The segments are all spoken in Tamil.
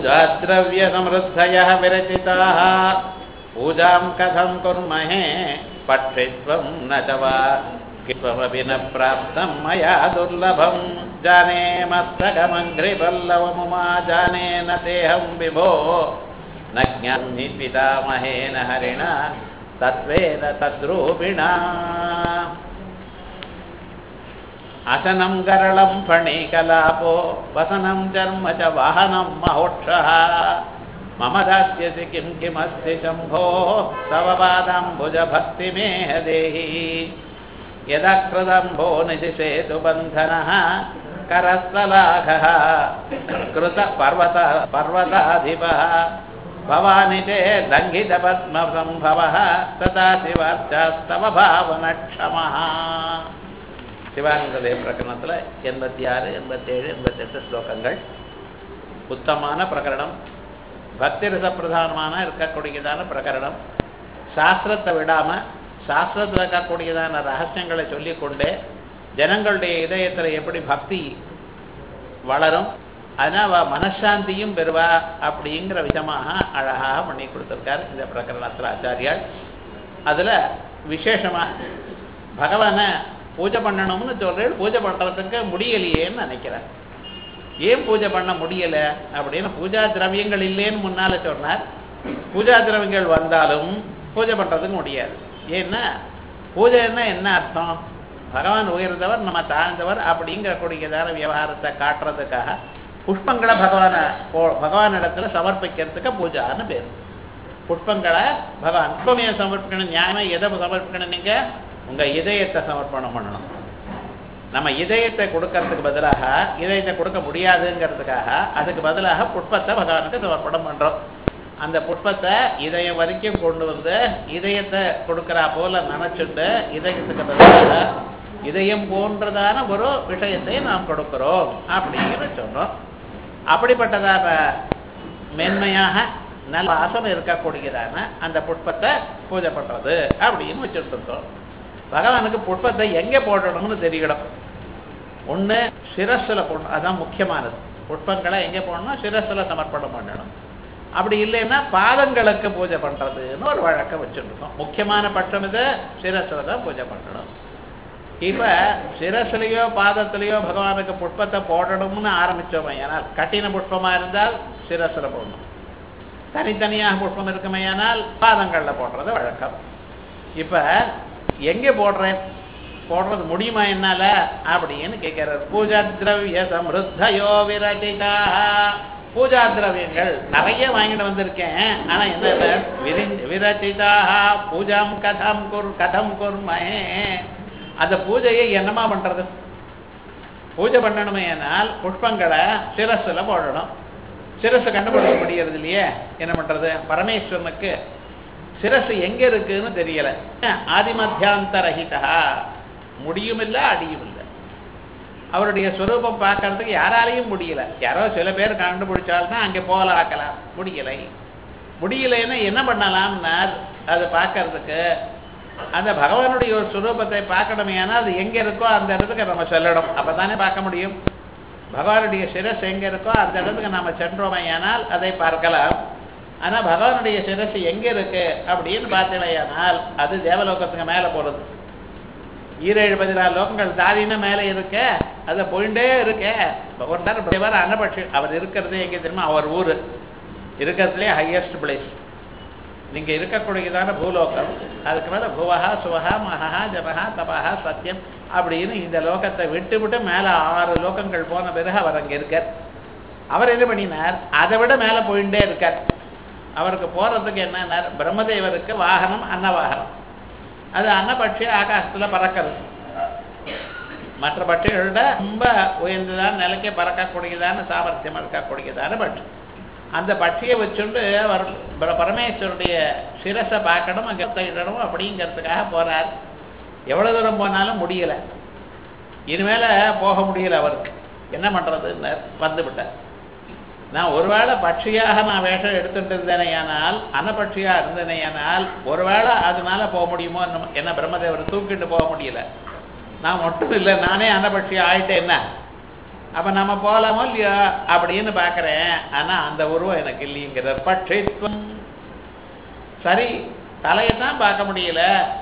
पूजाद्रव्यसमृद्धयः विरचिताः पूजां कथं कुर्महे पक्षित्वं न च वा कित्वमपि न प्राप्तं मया दुर्लभं जाने मस्तकमङ्घ्रिपल्लवमुमा जाने न तेऽहं विभो न ज्ञानि पितामहेन हरिणा तत्त्वेन तद्रूपिणा असनं गरलं फणीकलापो वसनं चर्म च वाहनं महोक्षः मम दास्यसि किं किमस्ति शम्भो तव पादाम्बुजभक्तिमेह देहि यदा कृदम्भो निशिषेतु बन्धनः करस्थलाघः कृतपर्वत पर्वताधिपः भवानि ते लङ्घितपद्मसम्भवः तदा शिवार्चास्तव भावनक्षमः சிவானந்ததேவ பிரகரணத்தில் எண்பத்தி ஆறு எண்பத்தேழு எண்பத்தெட்டு ஸ்லோகங்கள் உத்தமான பிரகரணம் பக்தி ரச பிரதானமான இருக்கக்கூடியதான பிரகரணம் சாஸ்திரத்தை விடாமல் சாஸ்திரத்தில் இருக்கக்கூடியதான ரகசியங்களை சொல்லிக்கொண்டே ஜனங்களுடைய இதயத்தில் எப்படி பக்தி வளரும் அதனால் அவ மனசாந்தியும் பெறுவா அப்படிங்கிற விதமாக அழகாக பண்ணி கொடுத்துருக்கார் இந்த பிரகரணத்தில் ஆச்சாரியால் அதில் விசேஷமாக பகவானை பூஜை பண்ணணும்னு சொல்கிறேன் பூஜை பண்ணுறதுக்கு முடியலையேன்னு நினைக்கிறேன் ஏன் பூஜை பண்ண முடியலை அப்படின்னு பூஜா திரவியங்கள் இல்லைன்னு முன்னால் சொன்னார் பூஜா திரவியங்கள் வந்தாலும் பூஜை பண்ணுறதுக்கு முடியாது ஏன்னா பூஜைன்னா என்ன அர்த்தம் பகவான் உயர்ந்தவர் நம்ம தாழ்ந்தவர் அப்படிங்கிற கூடியதான விவகாரத்தை காட்டுறதுக்காக புஷ்பங்களை பகவானை பகவான் இடத்துல சமர்ப்பிக்கிறதுக்கு பூஜான்னு பேர் புஷ்பங்களை பகவான் புஷ்பமே சமர்ப்பிக்கணும் நியாயமாக எதை சமர்ப்பிக்கணும் நீங்கள் உங்கள் இதயத்தை சமர்ப்பணம் பண்ணணும் நம்ம இதயத்தை கொடுக்கறதுக்கு பதிலாக இதயத்தை கொடுக்க முடியாதுங்கிறதுக்காக அதுக்கு பதிலாக புஷ்பத்தை பகவானுக்கு சமர்ப்பணம் பண்ணுறோம் அந்த புஷ்பத்தை இதயம் வரைக்கும் கொண்டு வந்து இதயத்தை கொடுக்குறா போல நினச்சிட்டு இதயத்துக்கு பதிலாக இதயம் போன்றதான ஒரு விஷயத்தை நாம் கொடுக்கிறோம் அப்படிங்கிற சொன்னோம் அப்படிப்பட்டதான மேன்மையாக நல்ல வாசம் இருக்கக்கூடியதான அந்த புஷ்பத்தை பூஜை பண்ணுறது அப்படின்னு வச்சுட்டு இருந்தோம் பகவானுக்கு புஷ்பத்தை எங்கே போடணும்னு தெரியணும் ஒன்று சிரஸில் போடணும் அதுதான் முக்கியமானது புஷ்பங்களை எங்கே போடணும் சிரஸில் சமர்ப்பணம் பண்ணணும் அப்படி இல்லைன்னா பாதங்களுக்கு பூஜை பண்ணுறதுன்னு ஒரு வழக்கம் வச்சுருக்கோம் முக்கியமான பட்சம் இது சிரஸில் தான் பூஜை பண்ணணும் இப்போ சிரஸ்லையோ பாதத்திலையோ பகவானுக்கு புஷ்பத்தை போடணும்னு ஆரம்பித்தோமே ஏனால் கட்டின புஷ்பமாக இருந்தால் சிரஸில் போடணும் தனித்தனியாக புஷ்பம் இருக்குமையானால் பாதங்களில் போடுறது வழக்கம் இப்போ எங்கே போடுறேன் போடுறது முடியுமா என்னால அப்படின்னு கேட்கிறார் பூஜா திரவிய சமிருத்தையோ விரட்டிதா பூஜா திரவியங்கள் நிறைய வாங்கிட்டு வந்திருக்கேன் ஆனா என்ன விரட்டிதாக பூஜாம் கதம் குர் கதம் குர்மயே அந்த பூஜையை என்னமா பண்றது பூஜை பண்ணணுமே ஆனால் புஷ்பங்களை சிரஸ்ல போடணும் சிரஸை கண்டுபிடிக்க முடியறது இல்லையே என்ன பண்றது பரமேஸ்வரனுக்கு சிரசு எங்க இருக்குன்னு தெரியல ஆதிமத்தியாந்தரஹிதா முடியும் இல்லை அடியும் இல்லை அவருடைய ஸ்வரூபம் பார்க்கறதுக்கு யாராலையும் முடியல யாரோ சில பேர் கண்டுபிடிச்சால்தான் அங்கே போகல ஆக்கலாம் முடியலை முடியலைன்னா என்ன பண்ணலாம்னா அதை பார்க்கறதுக்கு அந்த பகவானுடைய ஒரு ஸ்வரூபத்தை பார்க்கணுமே ஆனால் அது எங்கே இருக்கோ அந்த இடத்துக்கு நம்ம சொல்லணும் அப்போ தானே பார்க்க முடியும் பகவானுடைய சிரஸ் எங்கே இருக்கோ அந்த இடத்துக்கு நாம் சென்றோமே ஆனால் அதை பார்க்கலாம் ஆனால் பகவானுடைய சிரசு எங்கே இருக்கு அப்படின்னு பார்த்தீங்களேயானால் அது தேவலோகத்துக்கு மேலே போகிறது ஈரேழு பதினாலு லோகங்கள் தாதினா மேலே இருக்க அதை போயிட்டே இருக்க ஒருத்தர் அன்னபட்சி அவர் இருக்கிறது எங்கே தெரியுமா அவர் ஊர் இருக்கிறதுலே ஹையஸ்ட் பிளேஸ் நீங்கள் இருக்கக்கூடியதான பூலோகம் அதுக்கு மேலே புவஹா சுவஹா மகா ஜபஹா தபஹா சத்தியம் அப்படின்னு இந்த லோகத்தை விட்டு விட்டு மேலே ஆறு லோகங்கள் போன பிறகு அவர் அங்கே இருக்கார் அவர் என்ன பண்ணினார் அதை விட மேலே போயிட்டே இருக்கார் அவருக்கு போகிறதுக்கு என்ன பிரம்மதேவருக்கு வாகனம் அன்னவாகனம் அது அன்னபட்சி ஆகாசத்தில் பறக்கிறது மற்ற பட்சிகளோட ரொம்ப உயர்ந்ததான நிலைக்கு பறக்கக்கூடியதான சாமர்த்தியம் இருக்கக்கூடியதான பட்சி அந்த பட்சியை வச்சுண்டு அவர் பரமேஸ்வருடைய சிரசை பார்க்கணும் அங்கே தைடணும் அப்படிங்கிறதுக்காக போகிறார் எவ்வளோ தூரம் போனாலும் முடியலை இனிமேல் போக முடியல அவருக்கு என்ன பண்ணுறதுன்னு வந்து விட்டார் நான் ஒருவேளை பட்சியாக நான் வேஷம் எடுத்துட்டு இருந்தேனையானால் அன்னபட்சியாக இருந்தேனையானால் ஒருவேளை அதனால போக முடியுமோ என்னமோ என்ன பிரம்மதேவர் தூக்கிட்டு போக முடியல நான் மட்டும் இல்லை நானே அன்னபட்சியாக ஆயிட்டேன் என்ன அப்ப நம்ம போலாமோ இல்லையோ அப்படின்னு பார்க்கறேன் ஆனா அந்த உருவம் எனக்கு இல்லைங்கிற பட்சித்வம் சரி தலையை தான் பார்க்க முடியல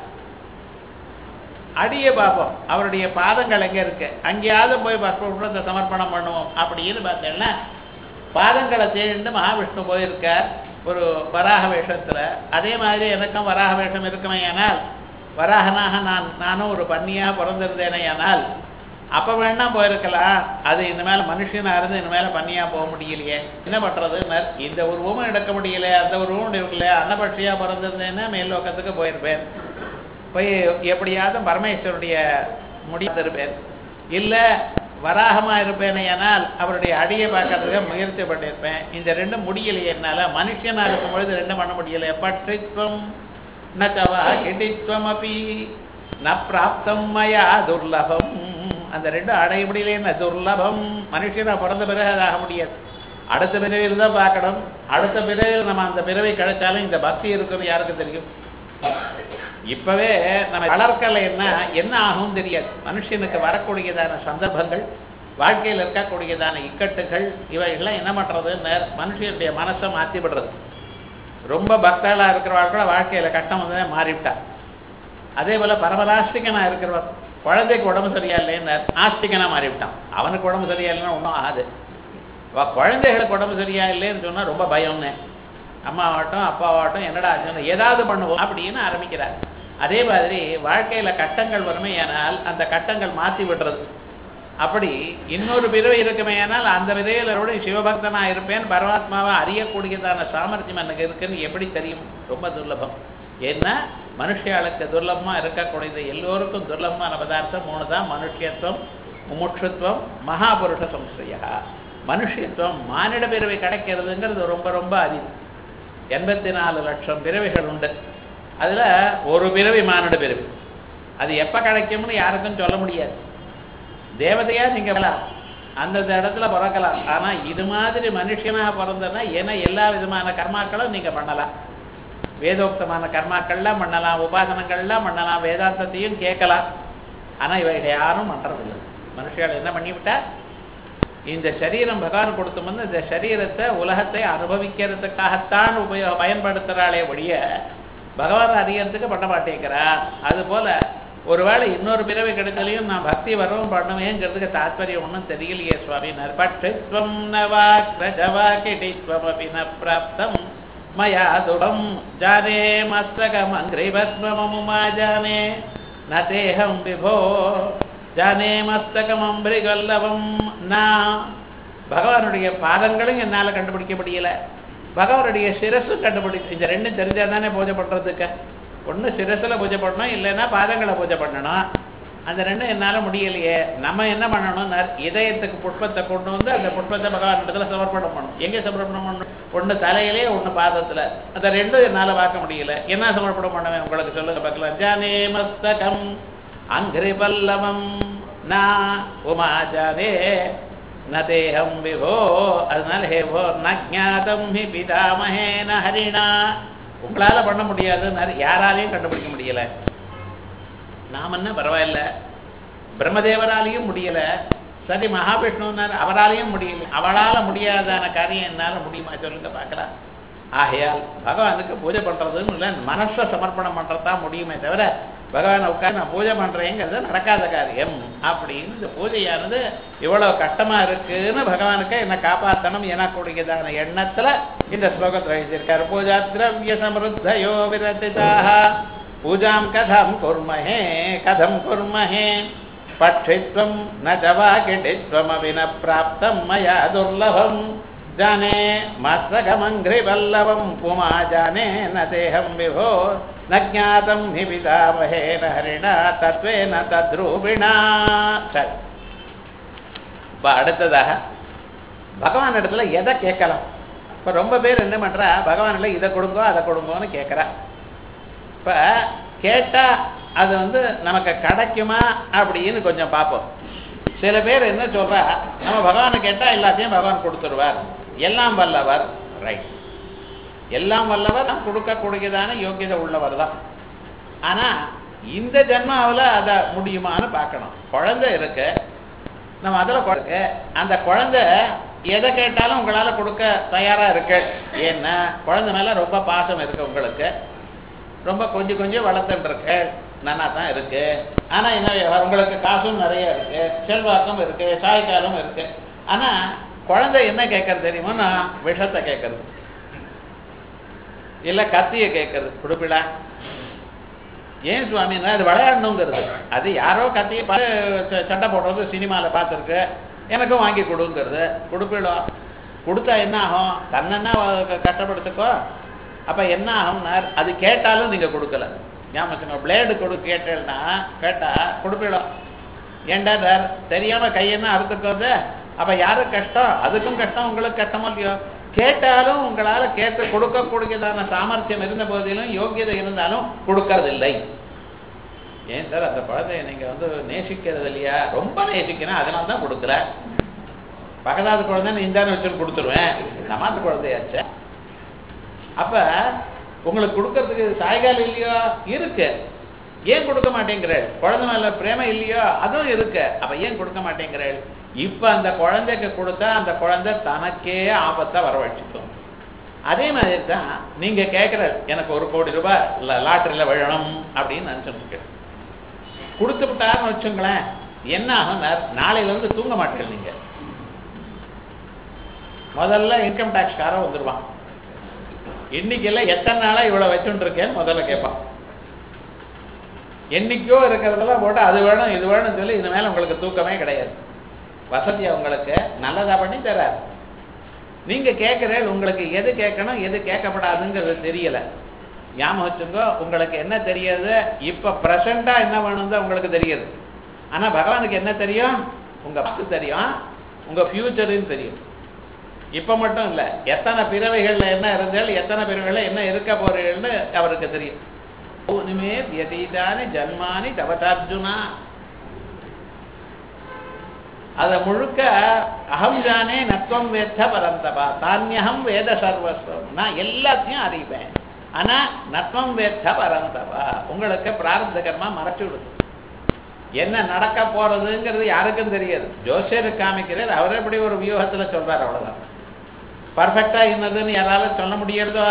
அடியை பார்ப்போம் அவருடைய பாதங்கள் எங்க இருக்கு அங்கேயாவது போய் பஸ்பத்தை சமர்ப்பணம் பண்ணுவோம் அப்படின்னு பார்த்தேன்னா பாதங்களை தேடிண்டு மகாவிஷ்ணு போயிருக்கார் ஒரு வராக வேஷத்துல அதே மாதிரி எனக்கும் வராக வேஷம் இருக்குமே ஆனால் வராகனாக நான் நானும் ஒரு பன்னியா பிறந்திருந்தேனே ஆனால் அப்ப வேணா போயிருக்கலாம் அது இனிமேல் மனுஷனா இருந்து இனிமேல் பண்ணியா போக முடியலையே என்ன பண்றதுன்னு இந்த உருவமும் எடுக்க முடியல அந்த உருவமும் எடுக்கல அன்னபட்சியா பிறந்திருந்தேன்னா மேல்லோக்கத்துக்கு போயிருப்பேன் போய் எப்படியாவது பரமேஸ்வருடைய முடித்திருப்பேன் இல்ல வராகமா இருப்பேனே ஆனால் அவருடைய அடியை பார்க்கறதுக்கு முயற்சி பண்ணியிருப்பேன் இந்த ரெண்டும் முடியலையே என்னால மனுஷனா இருக்கும் பொழுது ரெண்டும் பண்ண முடியல பட்சித்வம் நவா கிடித்வம் அப்படி ந பிராப்தம் மயா துர்லபம் அந்த ரெண்டும் அடைய முடியல துர்லபம் மனுஷனா பிறந்த பிறகு அது ஆக முடியாது அடுத்த பிறவியில் தான் பார்க்கணும் அடுத்த பிறவியில் நம்ம அந்த பிறவை கிடைச்சாலும் இந்த பக்தி இருக்குன்னு யாருக்கு தெரியும் இப்பவே நம்ம வளர்க்கலைன்னா என்ன ஆகும் தெரியாது மனுஷனுக்கு வரக்கூடியதான சந்தர்ப்பங்கள் வாழ்க்கையில் இருக்கக்கூடியதான இக்கட்டுகள் இவைகள்லாம் என்ன பண்றதுன்னு மனுஷனுடைய மனசை மாற்றி விடுறது ரொம்ப பக்தர்களா இருக்கிறவள் கூட வாழ்க்கையில கட்டம் வந்து மாறிவிட்டா அதே போல பரமராஷ்டிகனா இருக்கிறவன் குழந்தைக்கு உடம்பு சரியா இல்லைன்னு ஆஸ்திகனா மாறிவிட்டான் அவனுக்கு உடம்பு சரியா இல்லைன்னா ஒன்றும் ஆகாது அவ குழந்தைகளுக்கு உடம்பு சரியா இல்லைன்னு சொன்னா ரொம்ப பயம்னு அம்மாவாகட்டும் அப்பாவாகட்டும் என்னடா ஆச்சுன்னு ஏதாவது பண்ணுவோம் அப்படின்னு ஆரம்பிக்கிறார் அதே மாதிரி வாழ்க்கையில கட்டங்கள் வறுமையானால் அந்த கட்டங்கள் மாத்தி விடுறது அப்படி இன்னொரு பிறவை இருக்குமே ஆனால் அந்த விதையிலோட சிவபக்தனா இருப்பேன் பரமாத்மாவை அறியக்கூடியதான சாமர்த்தியம் எனக்கு இருக்குன்னு எப்படி தெரியும் ரொம்ப துர்லபம் ஏன்னா மனுஷியாளுக்கு துர்லபமா இருக்கக்கூடியது எல்லோருக்கும் துர்லபமான பதார்த்தம் மூணு தான் மனுஷத்துவம் முமுட்சுத்துவம் மகாபுருஷ சம்சயா மனுஷத்துவம் மானிட பிறவை கிடைக்கிறதுங்கிறது ரொம்ப ரொம்ப அரிது எண்பத்தி நாலு லட்சம் பிறவிகள் உண்டு அதுல ஒரு பிறவி மானிட பிறவி அது எப்ப கிடைக்கும்னு யாருக்கும் சொல்ல முடியாது தேவதையா நீங்க வரலாம் அந்தந்த இடத்துல பிறக்கலாம் ஆனா இது மாதிரி மனுஷனா பிறந்தனா ஏன்னா எல்லா விதமான கர்மாக்களும் நீங்க பண்ணலாம் வேதோக்தமான கர்மாக்கள்லாம் பண்ணலாம் உபாசனங்கள்லாம் பண்ணலாம் வேதாந்தத்தையும் கேட்கலாம் ஆனா இவைகளை யாரும் பண்றதில்லை மனுஷர்கள் என்ன பண்ணிவிட்டா இந்த சரீரம் பகவான் கொடுத்து வந்து இந்த சரீரத்தை உலகத்தை அனுபவிக்கிறதுக்காகத்தான் உபயோக பயன்படுத்துறாளே ஒழிய பகவான் அறியறதுக்கு பண்ண மாட்டேங்கிறா அது போல ஒருவேளை இன்னொரு பிறவை கிடைத்தாலையும் நான் பக்தி வரவும் பண்ணுவேங்கிறதுக்கு தாத்பரியம் ஒன்றும் தெரியலையே சுவாமி நற்பட்டுத்வம் நவாக்ரஜவா கிடித்வம் அப்படி ந பிராப்தம் மயா துடம் ஜானே மஸ்தகமங்கிரிபத்மமுமா ஜானே ந தேகம் விபோ ஜானே மஸ்தகமம்பிரிகல்லவம் நான் பகவானுடைய பாதங்களும் என்னால் கண்டுபிடிக்க முடியல பகவானுடைய சிரஸும் கண்டுபிடி இந்த ரெண்டும் தெரிஞ்சா தானே பூஜை பண்ணுறதுக்கு ஒன்று சிரசில் பூஜை பண்ணணும் இல்லைன்னா பாதங்களை பூஜை பண்ணணும் அந்த ரெண்டும் என்னால் முடியலையே நம்ம என்ன பண்ணணும் இதயத்துக்கு புஷ்பத்தை கொண்டு வந்து அந்த புஷ்பத்தை பகவான் இடத்துல சமர்ப்பணம் பண்ணணும் எங்கே சமர்ப்பணம் பண்ணணும் ஒன்று தலையிலே ஒன்று பாதத்தில் அந்த ரெண்டும் என்னால் பார்க்க முடியல என்ன சமர்ப்பணம் பண்ணுவேன் உங்களுக்கு சொல்லுங்க பார்க்கலாம் ஜானே மஸ்தகம் அங்கிரி பல்லவம் நா உமா ஜானே ந தேகம் விபோ அதனால ஹே போ நஜாதம் ஹி பிதாமஹே ந ஹரிணா உங்களால பண்ண முடியாதுன்னு யாராலையும் கண்டுபிடிக்க முடியல நாம என்ன பரவாயில்ல பிரம்மதேவராலையும் முடியல சரி மகாவிஷ்ணுனார் அவராலையும் முடியல அவளால முடியாதான காரியம் என்னால முடியுமா சொல்லுங்க பார்க்கலாம் ஆகையால் பகவானுக்கு பூஜை பண்றதுன்னு இல்லை மனசை சமர்ப்பணம் பண்றதுதான் முடியுமே தவிர பகவானை உட்கார்ந்து நான் பூஜை பண்றேங்கிறது நடக்காத காரியம் அப்படின்னு இந்த பூஜையானது இவ்வளவு கஷ்டமா இருக்குன்னு பகவானுக்கு என்ன காப்பாற்றணும் எனக்கூடியதான எண்ணத்துல இந்த ஸ்லோகத்தில் எழுதியிருக்காரு பூஜா திரவிய சமருத்தயோ விரதிதாக பூஜாம் கதம் குர்மஹே கதம் குர்மஹே பட்சித்வம் ந ஜவாகிடித்வமபி ந பிராப்தம் மயா துர்லபம் जाने मत्सगमङ्घ्रिवल्लभं पुमा जाने न देहं विभो न ज्ञातं हि पितामहेन हरिणा तत्त्वेन तद्रूपिणा சரி இப்போ அடுத்ததாக பகவான் இடத்துல எதை கேட்கலாம் இப்போ ரொம்ப பேர் என்ன பண்ணுறா பகவானில் இதை கொடுங்கோ அதை கொடுங்கோன்னு கேட்குறா இப்போ கேட்டால் அது வந்து நமக்கு கிடைக்குமா அப்படின்னு கொஞ்சம் பார்ப்போம் சில பேர் என்ன சொல்றா நம்ம பகவானை கேட்டா எல்லாத்தையும் பகவான் கொடுத்துருவார் எல்லாம் வல்லவர் ரைட் எல்லாம் வல்லவர் நாம் கொடுக்கக்கூடியதான யோக்கியதை உள்ளவர் தான் ஆனா இந்த ஜென்மாவில் அதை முடியுமான்னு பார்க்கணும் குழந்தை இருக்கு நம்ம அதில் கொடுக்க அந்த குழந்தை எதை கேட்டாலும் உங்களால கொடுக்க தயாரா இருக்கு ஏன்னா குழந்தை மேல ரொம்ப பாசம் இருக்கு உங்களுக்கு ரொம்ப கொஞ்சம் கொஞ்சம் வளர்த்துட்டு இருக்கு நன்னா தான் இருக்கு ஆனா என்ன விவகாரம்? உங்களுக்கு காசும் நிறைய இருக்கு செல்வாக்கும் இருக்கு சாய்க்காலும் இருக்கு ஆனா குழந்தை என்ன கேட்கறது தெரியுமா நான் விஷத்தை கேட்கறது இல்ல கத்திய கேட்கறது கொடுப்பிடா ஏன் சுவாமின்னா அது விளையாடணுங்கிறது அது யாரோ கத்தியை பார்த்து ச- சண்டை போடுறது சினிமாவில் பார்த்துருக்கு எனக்கும் வாங்கி கொடுங்கிறது கொடுப்பிடும் கொடுத்தா என்ன ஆகும் தன்னென்ன கஷ்டப்படுத்துக்கோ அப்போ என்ன ஆகும்னார் அது கேட்டாலும் நீங்கள் கொடுக்கல ஞாபகம் பிளேடு கொடு கேட்டேன்னா கேட்டால் கொடுப்பிடும் ஏண்டா சார் தெரியாமல் கையென்ன அறுத்துக்கிறது அப்போ யாருக்கு கஷ்டம் அதுக்கும் கஷ்டம் உங்களுக்கு கஷ்டமோ இல்லையோ கேட்டாலும் உங்களால் கேட்டு கொடுக்கக்கூடியதான சாமர்த்தியம் இருந்த போதிலும் யோக்கியதை இருந்தாலும் கொடுக்கறதில்லை ஏன் சார் அந்த குழந்தைய நீங்க வந்து நேசிக்கிறது இல்லையா ரொம்ப நேசிக்கிறேன் அதனால தான் கொடுக்கல பக்கத்தாது குழந்தை நீ இந்தான்னு வச்சுன்னு கொடுத்துருவேன் நம்மாத்து குழந்தையாச்சே அப்ப உங்களுக்கு கொடுக்கறதுக்கு சாய்கால் இல்லையோ இருக்கு ஏன் கொடுக்க மாட்டேங்கிறாள் குழந்தை மேல பிரேம இல்லையோ அதுவும் இருக்கு அப்ப ஏன் கொடுக்க மாட்டேங்கிறாள் இப்ப அந்த குழந்தைக்கு கொடுத்தா அந்த குழந்தை தனக்கே ஆபத்தை வரவழைச்சுக்கும் அதே மாதிரி தான் நீங்க கேட்குற எனக்கு ஒரு கோடி ரூபாய் ல- லாட்டரியில விழணும் அப்படின்னு நினைச்சுட்டு கொடுத்து விட்டாருன்னு வச்சுங்களேன் என்ன ஆகும் நாளையில இருந்து தூங்க மாட்டேன் நீங்க முதல்ல இன்கம் டேக்ஸ்காரன் வந்துருவான் இன்னைக்கெல்லாம் எத்தனை நாளா இவ்வளவு வச்சுட்டு இருக்கேன்னு முதல்ல கேட்பான் என்னைக்கோ இருக்கிறதெல்லாம் போட்டு அது வேணும் இது வேணும்னு சொல்லி இது மேல உங்களுக்கு தூக்கமே கிடையாது வசதியா உங்களுக்கு நல்லதா பண்ணி தராரு நீங்க கேட்கிறேன் உங்களுக்கு எது கேட்கணும் எது கேட்கப்படாதுங்கிறது தெரியல ஞாபகம் வச்சுங்க உங்களுக்கு என்ன தெரியாது இப்ப பிரசண்டா என்ன வேணும் தான் உங்களுக்கு தெரியுது ஆனா பகவானுக்கு என்ன தெரியும் உங்க பத்து தெரியும் உங்க ஃபியூச்சர்னு தெரியும் இப்ப மட்டும் இல்ல எத்தனை பிறவைகள்ல என்ன இருந்தால் எத்தனை பிறவைகள்ல என்ன இருக்க போறீங்கன்னு அவருக்கு தெரியும் இனிமே வியதீதானி ஜன்மானி தவதார்ஜுனா அத முழுக்க அகம் ஜானே நத்வம் வேத்த பரந்தபா தானியகம் வேத சர்வஸ்வம் நான் எல்லாத்தையும் அறிவேன் ஆனா நத்வம் வேத்த பரந்தபா உங்களுக்கு பிராரப்த கர்மா மறைச்சு விடுது என்ன நடக்க போறதுங்கிறது யாருக்கும் தெரியாது ஜோசியருக்கு காமிக்கிறார் அவர் எப்படி ஒரு வியூகத்துல சொல்றாரு அவ்வளவுதான் பர்ஃபெக்டா என்னதுன்னு யாராலும் சொல்ல முடியறதோ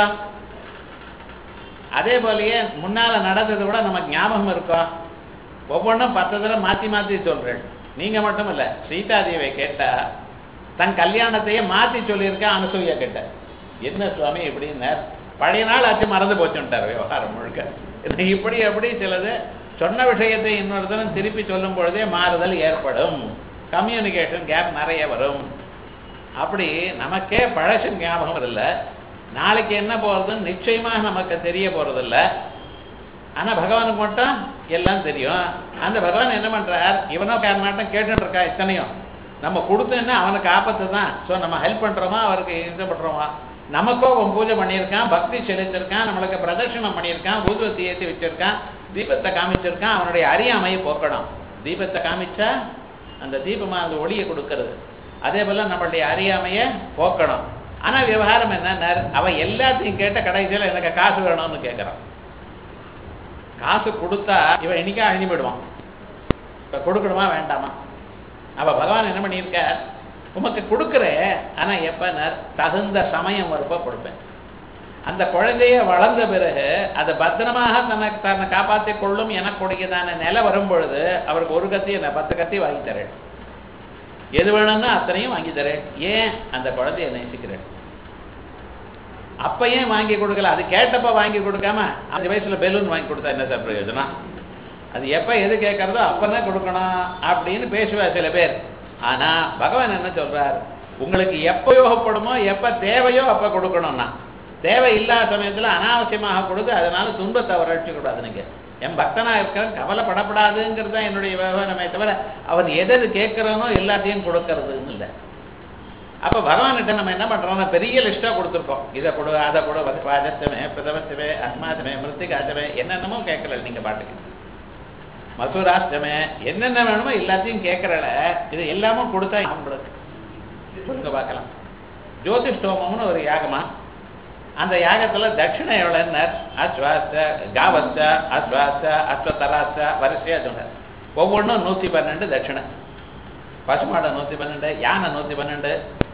அதே போலயே முன்னால நடந்தது கூட நமக்கு ஞாபகம் இருக்கோ ஒவ்வொன்றும் பத்து தடவை மாத்தி மாத்தி சொல்றேன் நீங்க மட்டும் இல்ல சீதாதேவியை கேட்டா தன் கல்யாணத்தையே மாத்தி சொல்லியிருக்கா அனுசூயா கேட்ட என்ன சுவாமி இப்படின்னார் பழைய நாள் ஆச்சு மறந்து போச்சுட்டார் விவகாரம் முழுக்க இது இப்படி எப்படி சிலது சொன்ன விஷயத்தை இன்னொருத்தரும் திருப்பி சொல்லும் பொழுதே மாறுதல் ஏற்படும் கம்யூனிகேஷன் கேப் நிறைய வரும் அப்படி நமக்கே பழசு ஞாபகம் இல்லை நாளைக்கு என்ன போறதுன்னு நிச்சயமாக நமக்கு தெரிய போறதில்ல ஆனா பகவானுக்கு மட்டும் எல்லாம் தெரியும் அந்த பகவான் என்ன பண்றார் இவனோ காரணமாட்டம் கேட்டுட்டு இருக்கா இத்தனையும் நம்ம கொடுத்தோன்னா அவனுக்கு ஆபத்து தான் ஸோ நம்ம ஹெல்ப் பண்றோமா அவருக்கு இது பண்றோமா நமக்கோ அவன் பூஜை பண்ணியிருக்கான் பக்தி செலுத்திருக்கான் நம்மளுக்கு பிரதட்சணம் பண்ணியிருக்கான் ஊதுவத்தி ஏற்றி வச்சிருக்கான் தீபத்தை காமிச்சிருக்கான் அவனுடைய அறியாமையை போக்கணும் தீபத்தை காமிச்சா அந்த தீபமா அந்த ஒளியை கொடுக்கறது அதே போல நம்மளுடைய அறியாமையை போக்கணும் ஆனா விவகாரம் என்ன அவன் எல்லாத்தையும் கேட்ட கடைசியில் எனக்கு காசு வேணும்னு கேட்கறான் காசு கொடுத்தா இவன் இன்னைக்கா அழிஞ்சு போயிடுவான் இப்ப கொடுக்கணுமா வேண்டாமா அப்ப பகவான் என்ன பண்ணியிருக்கார் உமக்கு கொடுக்குறேன் ஆனா எப்ப தகுந்த சமயம் வரப்ப கொடுப்பேன் அந்த குழந்தைய வளர்ந்த பிறகு அதை பத்திரமாக தனக்கு தன்னை காப்பாற்றிக் கொள்ளும் எனக்குடையதான நிலை வரும் பொழுது அவருக்கு ஒரு கத்தி என்ன பத்து கத்தி வாங்கி தரேன் எது வேணும்னா அத்தனையும் வாங்கி தரேன் ஏன் அந்த குழந்தைய நேசிக்கிறேன் அப்ப ஏன் வாங்கி கொடுக்கல அது கேட்டப்ப வாங்கி கொடுக்காம அந்த வயசுல பெலூன் வாங்கி கொடுத்தா என்ன சார் பிரயோஜனம் அது எப்ப எது கேட்கறதோ அப்பதான் கொடுக்கணும் அப்படின்னு பேசுவா சில பேர் ஆனா பகவான் என்ன சொல்றார் உங்களுக்கு எப்ப யோகப்படுமோ எப்ப தேவையோ அப்ப கொடுக்கணும்னா தேவை இல்லாத சமயத்துல அனாவசியமாக கொடுத்து அதனால துன்பத்தை வரட்சி கூடாது நீங்க என் பக்தனா இருக்கிறேன் கவலைப்படப்படாதுங்கிறது தான் என்னுடைய விவகாரமே தவிர அவன் எது எது கேட்கிறனோ எல்லாத்தையும் கொடுக்கறதுன்னு இல்லை அப்ப பகவான்கிட்ட நம்ம என்ன பண்றோம்னா பெரிய லிஸ்டா கொடுத்துருக்கோம் இதை கொடு அதை கொடு பாஜத்தமே பிரதமத்தமே அஸ்மாத்தமே மிருத்திகாச்சமே என்னென்னமோ கேட்கல நீங்க பாட்டுக்கு மசூராஷ்டமே என்னென்ன வேணுமோ எல்லாத்தையும் கேட்கறல இது எல்லாமும் கொடுத்தா உங்களுக்கு சொல்லுங்க பார்க்கலாம் ஜோதிஷ்டோமம்னு ஒரு யாகமா அந்த யாகத்துல தட்சிணை எவ்வளோன்னார் அஸ்வாச காவச்ச அஸ்வாச அஸ்வதராச்ச வரிசையா சொன்னார் ஒவ்வொன்றும் நூத்தி பன்னெண்டு தட்சிணை பசுமாடை நூற்றி பன்னெண்டு யானை நூற்றி பன்னெண்டு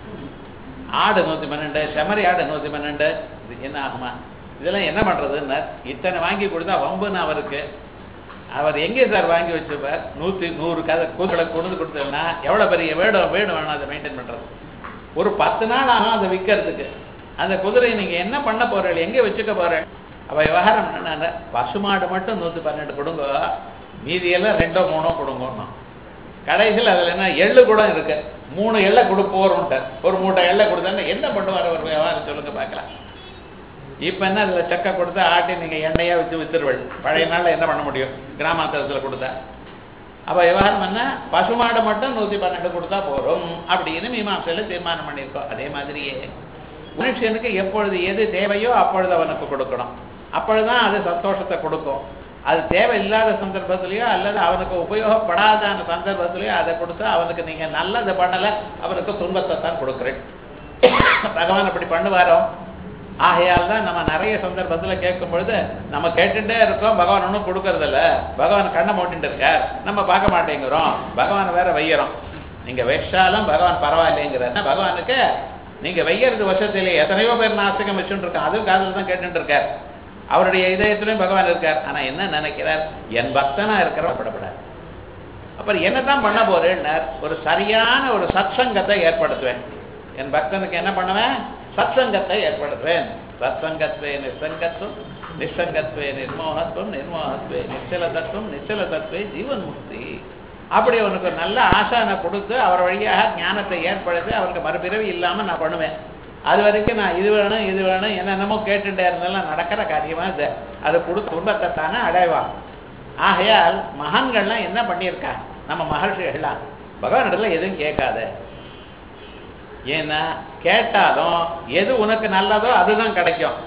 ஆடு நூற்றி பன்னெண்டு செமரி ஆடு நூற்றி பன்னெண்டு இது என்ன ஆகுமா இதெல்லாம் என்ன பண்ணுறதுன்னு இத்தனை வாங்கி கொடுத்தா வம்புன்னு அவருக்கு அவர் எங்கே சார் வாங்கி வச்சிருப்பார் நூற்றி நூறு கதை கூந்தலை கொண்டு கொடுத்தோம்னா எவ்வளோ பெரிய வேடம் வேடு வேணும் அதை மெயின்டைன் பண்ணுறது ஒரு பத்து நாள் ஆகும் அதை விற்கிறதுக்கு அந்த குதிரையை நீங்கள் என்ன பண்ண போகிறீர்கள் எங்கே வச்சுக்க போகிறேன் அப்போ விவகாரம் என்னென்ன பசுமாடு மட்டும் நூற்றி பன்னெண்டு கொடுங்க மீதியெல்லாம் ரெண்டோ மூணோ கொடுங்கணும் கடைசியில் அதில் என்ன எள்ளு கூட இருக்கு மூணு எள்ளை கொடுப்போருன்ட்டார் ஒரு மூட்டை எள்ளை கொடுத்தா என்ன பண்ணுவார் ஒரு விவகாரம் சொல்லுங்க பார்க்கலாம் இப்போ என்ன அதில் சக்கை கொடுத்தா ஆட்டி நீங்கள் எண்ணெயாக வச்சு வித்துருவள் பழைய நாளில் என்ன பண்ண முடியும் கிராமாந்தரத்தில் கொடுத்தா அப்போ விவகாரம் என்ன பசுமாடு மட்டும் நூற்றி பன்னெண்டு கொடுத்தா போதும் அப்படின்னு மீமாசையில் தீர்மானம் பண்ணியிருக்கோம் அதே மாதிரியே மனுஷனுக்கு எப்பொழுது எது தேவையோ அப்பொழுது அவனுக்கு கொடுக்கணும் அப்பொழுதுதான் அது சந்தோஷத்தை கொடுக்கும் அது தேவையில்லாத சந்தர்ப்பத்திலையோ அல்லது அவனுக்கு உபயோகப்படாத சந்தர்ப்பத்திலையோ அதை கொடுத்தா அவனுக்கு நீங்கள் நல்லது பண்ணலை அவனுக்கு துன்பத்தை தான் கொடுக்குறேன் பகவான் அப்படி பண்ணுவாரோ ஆகையால் தான் நம்ம நிறைய சந்தர்ப்பத்தில் கேட்கும் பொழுது நம்ம கேட்டுட்டே இருக்கோம் பகவான் ஒன்றும் கொடுக்கறதில்ல பகவான் கண்ணை மூட்டிட்டு இருக்கார் நம்ம பார்க்க மாட்டேங்கிறோம் பகவான் வேற வைக்கிறோம் நீங்கள் வச்சாலும் பகவான் பரவாயில்லைங்கிறார் பகவானுக்கு நீங்கள் வைக்கிறது வருஷத்திலே எத்தனையோ பேர் நாஸ்திகம் வச்சுட்டு இருக்கான் அதுவும் காதில் தான் கேட்டுட்டு இருக்கார் அவருடைய இதயத்திலையும் பகவான் இருக்கார் ஆனால் என்ன நினைக்கிறார் என் பக்தனா இருக்கிறவன் படப்படாது அப்புறம் என்னதான் பண்ண போறேன்னார் ஒரு சரியான ஒரு சத்சங்கத்தை ஏற்படுத்துவேன் என் பக்தனுக்கு என்ன பண்ணுவேன் சத்சங்கத்தை ஏற்படுத்துவேன் சத்சங்கத்வே நிசங்கத்துவம் நிசங்கத்வே நிர்மோகத்துவம் நிர்மோகத்வே நிச்சல தத்துவம் நிச்சல தத்துவே ஜீவன் முக்தி அப்படி அவனுக்கு ஒரு நல்ல ஆசானை கொடுத்து அவர் வழியாக ஞானத்தை ஏற்படுத்தி அவருக்கு மறுபிறவி இல்லாமல் நான் பண்ணுவேன் அது வரைக்கும் நான் இது வேணும் இது வேணும் என்னென்னமோ கேட்டுட்டே இருந்தாலும் நடக்கிற காரியமாக இது அதை கொடுத்து துன்பத்தை தானே அடைவான் ஆகையால் மகான்கள்லாம் என்ன பண்ணியிருக்கா நம்ம மகர்ஷிகள்லாம் பகவானிடத்துல எதுவும் கேட்காத ஏன்னா கேட்டாலும் எது உனக்கு நல்லதோ அதுதான் கிடைக்கும்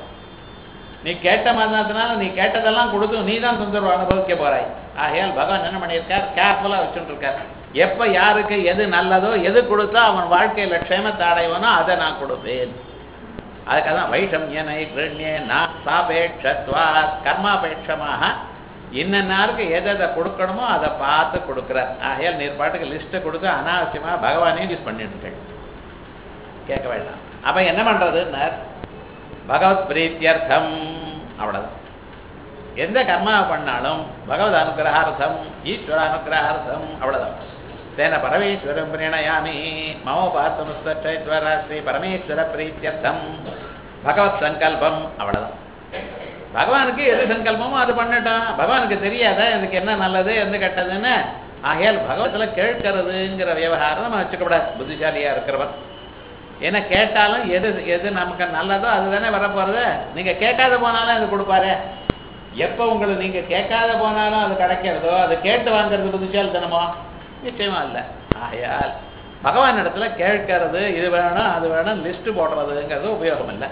நீ கேட்ட மாதிரினால நீ கேட்டதெல்லாம் கொடுத்து நீ தான் தொந்தரவு அனுபவிக்க போறாய் ஆகையால் பகவான் என்ன பண்ணியிருக்கார் கேர்ஃபுல்லாக வச்சுட்டு இருக்கார் எப்போ யாருக்கு எது நல்லதோ எது கொடுத்தா அவன் வாழ்க்கையில் க்ஷேமத்தை அடைவனோ அதை நான் கொடுப்பேன் அதுக்காக தான் வைஷம்யனை கிருண்யே நான் சாபேட்சத்வா கர்மாபேட்சமாக இன்னன்னாருக்கு எதை எதை கொடுக்கணுமோ அதை பார்த்து கொடுக்குறார் ஆகையால் நீர் பாட்டுக்கு லிஸ்ட்டை கொடுத்து அனாவசியமாக பகவானையும் யூஸ் பண்ணிட்டு இருக்கேன் கேட்க வேண்டாம் அப்போ என்ன பண்ணுறதுன்னார் பகவத் பிரீத்தியர்த்தம் அவ்வளோதான் எந்த கர்மாவை பண்ணாலும் பகவத் அனுகிரகார்த்தம் ஈஸ்வர அனுகிரகார்த்தம் அவ்வளோதான் தேன பரமேஸ்வரம் பிரணயாமி மம பார்த்தமுஸ்தீஸ்வர ஸ்ரீ பரமேஸ்வர பிரீத்தியர்த்தம் பகவத் சங்கல்பம் அவ்வளோதான் பகவானுக்கு எது சங்கல்பமோ அது பண்ணட்டும் பகவானுக்கு தெரியாதா எனக்கு என்ன நல்லது எந்த கெட்டதுன்னு ஆகையால் பகவத்தில் கேட்கறதுங்கிற விவகாரம் நம்ம வச்சுக்கப்படாது புத்திசாலியாக இருக்கிறவன் ஏன்னா கேட்டாலும் எது எது நமக்கு நல்லதோ அதுதானே வரப்போகிறது நீங்கள் கேட்காத போனாலும் அது கொடுப்பாரு எப்போ உங்களை நீங்கள் கேட்காத போனாலும் அது கிடைக்கிறதோ அது கேட்டு வாங்குறது புத்திசாலித்தனமோ நிச்சயமா இல்லை ஆகையால் பகவான் இடத்துல கேட்கறது இது வேணும் அது வேணும் லிஸ்ட்டு போடுறதுங்கிறது உபயோகம் இல்லை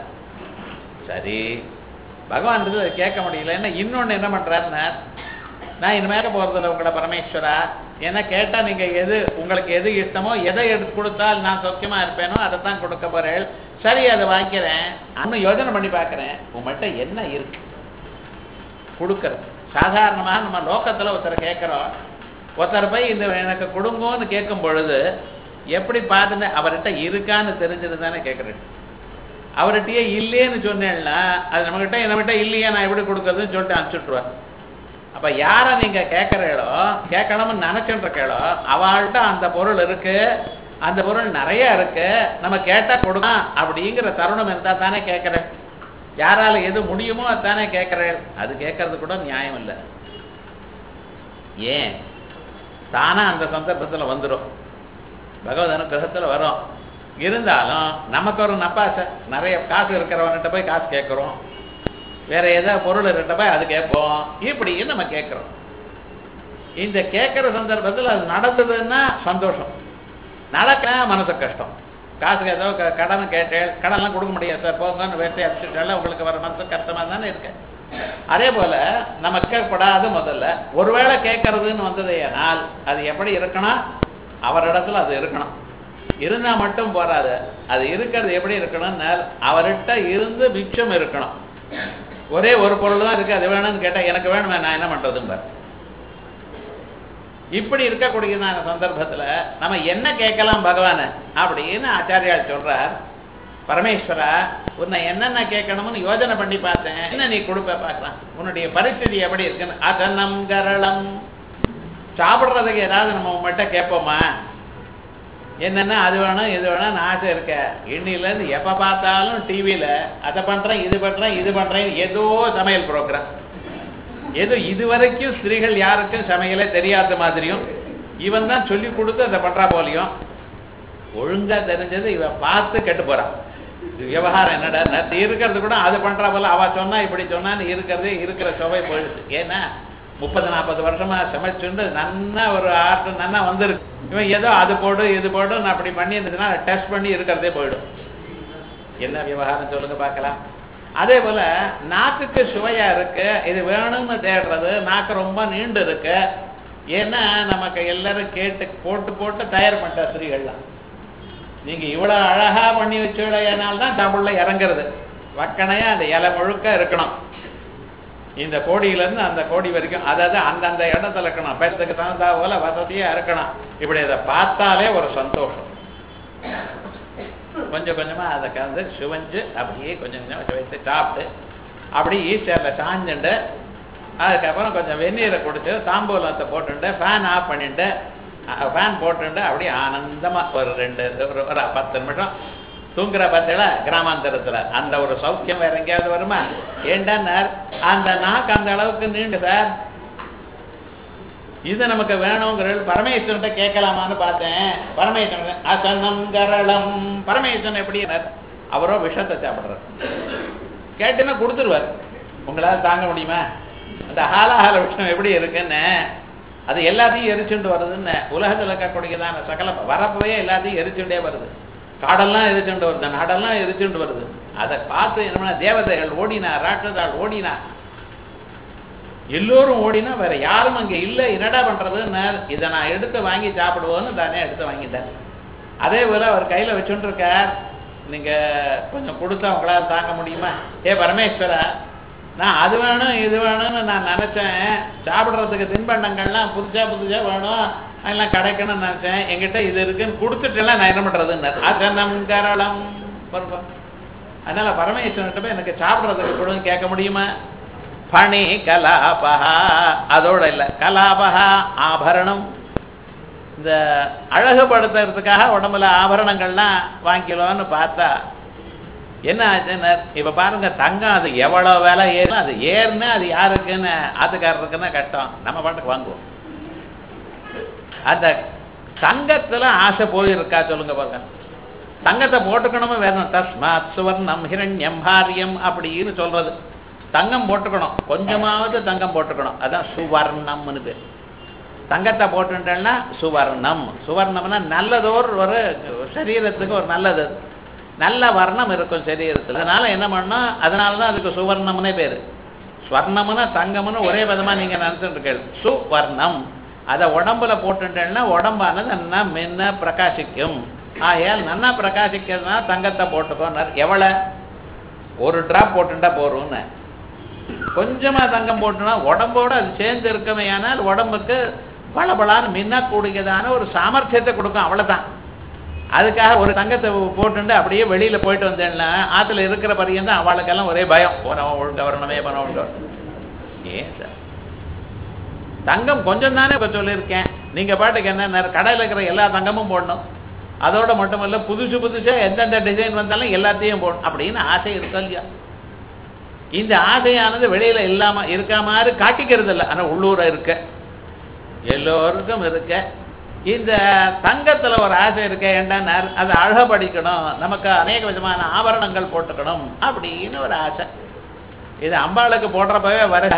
சரி பகவான் இடத்துல கேட்க முடியலன்னா இன்னொன்று என்ன பண்ணுறாருன்னா நான் இனிமேல் போகிறதில்ல உங்களை பரமேஸ்வரா ஏன்னா கேட்டால் நீங்கள் எது உங்களுக்கு எது இஷ்டமோ எதை எடுத்து கொடுத்தால் நான் சௌக்கியமாக இருப்பேனோ அதை தான் கொடுக்க போகிறேன் சரி அதை வாங்கிக்கிறேன் இன்னும் யோஜனை பண்ணி பார்க்குறேன் உங்கள்கிட்ட என்ன இருக்கு கொடுக்கறது சாதாரணமாக நம்ம லோக்கத்தில் ஒருத்தரை கேட்குறோம் ஒருத்தர் போய் இந்த எனக்கு கொடுங்கோன்னு கேட்கும் பொழுது எப்படி பார்த்துன்னு அவர்கிட்ட இருக்கான்னு தெரிஞ்சது தானே கேட்குறேன் அவர்கிட்டயே இல்லைன்னு சொன்னேன்னா அது நம்மகிட்ட நம்மகிட்ட இல்லையா நான் எப்படி கொடுக்கறதுன்னு சொல்லிட்டு அனுப்பிச்சுட்ருவார் அப்போ யாரை நீங்கள் கேட்குறீங்களோ கேட்கணும்னு நினச்சிட்டு இருக்கீங்களோ அவள்கிட்ட அந்த பொருள் இருக்கு அந்த பொருள் நிறைய இருக்கு நம்ம கேட்டால் கொடுக்கலாம் அப்படிங்கிற தருணம் இருந்தால் தானே கேட்குறேன் யாரால எது முடியுமோ அதானே கேட்குறேன் அது கேட்கறது கூட நியாயம் இல்லை ஏன் தானாக அந்த சந்தர்ப்பத்தில் வந்துடும் பகவத் அனுகிரகத்தில் வரும் இருந்தாலும் நமக்கு ஒரு நப்பாசை நிறைய காசு இருக்கிறவன்கிட்ட போய் காசு கேட்குறோம் வேற ஏதாவது பொருள் இருக்கிட்ட போய் அது கேட்போம் இப்படின்னு நம்ம கேட்குறோம் இந்த கேட்குற சந்தர்ப்பத்தில் அது நடந்ததுன்னா சந்தோஷம் நடக்கல மனசு கஷ்டம் காசுக்கு ஏதோ க கடன் கேட்டேன் கடன்லாம் கொடுக்க முடியாது சார் போங்கன்னு வேட்டை அடிச்சுட்டால உங்களுக்கு வர மனசு கஷ்டமாக தானே இருக்கு அதே போல் நம்ம கேட்கப்படாத முதல்ல ஒருவேளை கேட்கறதுன்னு வந்தது ஏனால் அது எப்படி இருக்கணும் அவரிடத்துல அது இருக்கணும் இருந்தால் மட்டும் போராது அது இருக்கிறது எப்படி இருக்கணும்னா அவர்கிட்ட இருந்து மிச்சம் இருக்கணும் ஒரே ஒரு பொருள் தான் இருக்குது அது வேணும்னு கேட்டால் எனக்கு வேணுமே நான் என்ன பண்ணுறதும்பார் இப்படி இருக்கக்கூடியதான சந்தர்ப்பத்துல நம்ம என்ன கேட்கலாம் பகவான அப்படின்னு ஆச்சாரியால் சொல்றார் பரமேஸ்வரா உன்னை என்னென்ன கேட்கணும்னு யோஜனை பண்ணி பார்த்தேன் என்ன நீ கொடுப்ப பார்க்கலாம் உன்னுடைய பரிஸ்திதி எப்படி இருக்குன்னு அதனம் கரளம் சாப்பிடுறதுக்கு ஏதாவது நம்ம உங்கள்கிட்ட கேட்போமா என்னென்ன அது வேணும் இது வேணும் ஆசை இருக்க இன்னிலேருந்து எப்போ பார்த்தாலும் டிவியில் அதை பண்ணுறேன் இது பண்ணுறேன் இது பண்ணுறேன் ஏதோ சமையல் ப்ரோக்ராம் ஏதோ இதுவரைக்கும் ஸ்திரீகள் யாருக்கும் சமையலே தெரியாத மாதிரியும் இவன் தான் சொல்லி கொடுத்து அதை பண்றா போலையும் ஒழுங்கா தெரிஞ்சது இவ பார்த்து கெட்டு போறான் இது விவகாரம் என்னடா நேத்து இருக்கிறது கூட அது பண்றா போல அவ சொன்னா இப்படி சொன்னான்னு இருக்கிறது இருக்கிற சுவை போயிடுது ஏன்னா முப்பது நாற்பது வருஷமா சமைச்சுண்டு நன்னா ஒரு ஆர்ட் நன்னா வந்திருக்கு இவன் ஏதோ அது போடு இது போடு அப்படி பண்ணி இருந்ததுன்னா டெஸ்ட் பண்ணி இருக்கிறதே போயிடும் என்ன விவகாரம் சொல்லுங்க பார்க்கலாம் அதே போல நாக்குக்கு சுவையா இருக்கு இது வேணும்னு தேடுறது நாக்கு ரொம்ப நீண்டு இருக்கு ஏன்னா நமக்கு எல்லாரும் கேட்டு போட்டு போட்டு தயார் பண்ணிட்ட ஸ்திரீகள்லாம் நீங்க இவ்வளவு அழகா பண்ணி வச்சுடையனால தான் தமிழ்ல இறங்குறது வக்கனையா அந்த இலை முழுக்க இருக்கணும் இந்த கோடியில இருந்து அந்த கோடி வரைக்கும் அதாவது அந்தந்த இடத்துல இருக்கணும் பேசுறதுக்கு தகுந்தா போல வசதியா இருக்கணும் இப்படி இதை பார்த்தாலே ஒரு சந்தோஷம் கொஞ்சம் கொஞ்சமா அதை கலந்து சுவைஞ்சு அப்படியே கொஞ்சம் கொஞ்சம் சுவைத்து சாப்பிட்டு அப்படி ஈஸ்டரில் சாஞ்சுண்டு அதுக்கப்புறம் கொஞ்சம் வெந்நீரை குடிச்சு தாம்பூலத்தை போட்டுட்டு ஃபேன் ஆஃப் பண்ணிட்டு ஃபேன் போட்டுட்டு அப்படியே ஆனந்தமா ஒரு ரெண்டு ஒரு ஒரு பத்து நிமிஷம் தூங்குற பத்தில கிராமாந்தரத்துல அந்த ஒரு சௌக்கியம் வேற எங்கேயாவது வருமா ஏண்டான்னார் அந்த நாக்கு அந்த அளவுக்கு நீண்டு சார் இது நமக்கு வேணுங்கிற பரமேஸ்வரன்ட்ட கேட்கலாமான்னு பார்த்தேன் பரமேஸ்வரன் அசனம் கரளம் பரமேஸ்வரன் எப்படி அவரோ விஷத்தை சாப்பிடுறார் கேட்டுன்னா கொடுத்துருவார் உங்களால் தாங்க முடியுமா அந்த ஹாலாஹால விஷயம் எப்படி இருக்குன்னு அது எல்லாத்தையும் எரிச்சுண்டு வருதுன்னு உலகத்தில் இருக்கக்கூடியதான சகல வரப்பவே எல்லாத்தையும் எரிச்சுண்டே வருது காடெல்லாம் எரிச்சுண்டு வருது நாடெல்லாம் எரிச்சுண்டு வருது அதை பார்த்து என்ன தேவதைகள் ஓடினா ராட்சதாள் ஓடினா எல்லோரும் ஓடினா வேற யாரும் அங்க இல்லை என்னடா பண்றதுன்னு இதை நான் எடுத்து வாங்கி சாப்பிடுவோன்னு தானே எடுத்து வாங்கிட்டேன் அதே போல அவர் கையில வச்சுட்டு இருக்கார் நீங்க கொஞ்சம் கொடுத்தா உங்களால் தாங்க முடியுமா ஏ பரமேஸ்வரா நான் அது வேணும் இது வேணும்னு நான் நினைச்சேன் சாப்பிட்றதுக்கு தின்பண்டங்கள்லாம் புதுசா புதுசா வேணும் அதெல்லாம் கிடைக்கணும்னு நினைச்சேன் என்கிட்ட இது இருக்குன்னு கொடுத்துட்டேலாம் நான் என்ன பண்றதுன்னு அசனம் கரளம் அதனால பரமேஸ்வரன்கிட்ட போய் எனக்கு சாப்பிட்றதுக்கு கொடுங்க கேட்க முடியுமா பணி கலாபகா அதோட இல்லை கலாபகா ஆபரணம் இந்த அழகுபடுத்துறதுக்காக உடம்புல ஆபரணங்கள்லாம் வாங்கிக்கலாம்னு பார்த்தா என்ன ஆச்சுன்னு இப்ப பாருங்க தங்கம் அது எவ்வளவு விலை ஏறும் அது ஏறுன்னு அது யாருக்குன்னு ஆத்துக்காரருக்குன்னா கஷ்டம் நம்ம பாட்டுக்கு வாங்குவோம் அந்த தங்கத்துல ஆசை போயிருக்கா சொல்லுங்க பாருங்க தங்கத்தை போட்டுக்கணுமே வேணும் தஸ்மாத் சுவர்ணம் ஹிரண்யம் ஹாரியம் அப்படின்னு சொல்றது தங்கம் போட்டுக்கணும் கொஞ்சமாவது தங்கம் போட்டுக்கணும் அதான் சுவர்ணம்னு பேர் தங்கத்தை போட்டுட்டேன்னா சுவர்ணம் சுவர்ணம்னா நல்லதோர் ஒரு சரீரத்துக்கு ஒரு நல்லது நல்ல வர்ணம் இருக்கும் சரீரத்தில் அதனால என்ன பண்ணோம் அதனால தான் அதுக்கு சுவர்ணம்னே பேர் ஸ்வர்ணம்னா தங்கம்னு ஒரே விதமாக நீங்கள் நினச்சிட்டு இருக்கீங்க சுவர்ணம் அதை உடம்புல போட்டுட்டேன்னா உடம்பானது நல்லா மென்ன பிரகாசிக்கும் ஆகையால் நல்லா பிரகாசிக்கிறதுனா தங்கத்தை போட்டுக்கோன்னார் எவ்வளோ ஒரு ட்ராப் போட்டுட்டா போறோம்னு கொஞ்சமா தங்கம் போட்டுனா உடம்போட அது சேர்ந்து இருக்கமே ஆனால் உடம்புக்கு பளபளான்னு மின்னக்கூடியதான ஒரு சாமர்த்தியத்தை கொடுக்கும் அவ்வளவுதான் அதுக்காக ஒரு தங்கத்தை போட்டுட்டு அப்படியே வெளியில போயிட்டு வந்தேன்னா ஆத்துல இருக்கிற பரியந்தான் தான் அவளுக்கெல்லாம் ஒரே பயம் போனவன் ஒழுங்க வரணுமே பணம் ஒழுங்க ஏன் சார் தங்கம் கொஞ்சம் தானே இப்போ சொல்லியிருக்கேன் நீங்க பாட்டுக்கு என்ன கடையில் இருக்கிற எல்லா தங்கமும் போடணும் அதோட மட்டுமல்ல புதுசு புதுசா எந்தெந்த டிசைன் வந்தாலும் எல்லாத்தையும் போடணும் அப்படின்னு ஆசை இருக்கா இல்லையா இந்த ஆசையானது வெளியில இல்லாம இருக்க மாதிரி காட்டிக்கிறது இல்லை ஆனா உள்ளூர இருக்க எல்லோருக்கும் இருக்க இந்த தங்கத்துல ஒரு ஆசை இருக்க ஏன்டா அதை அழகப்படிக்கணும் நமக்கு அநேக விதமான ஆபரணங்கள் போட்டுக்கணும் அப்படின்னு ஒரு ஆசை இது அம்பாளுக்கு போடுறப்பவே வர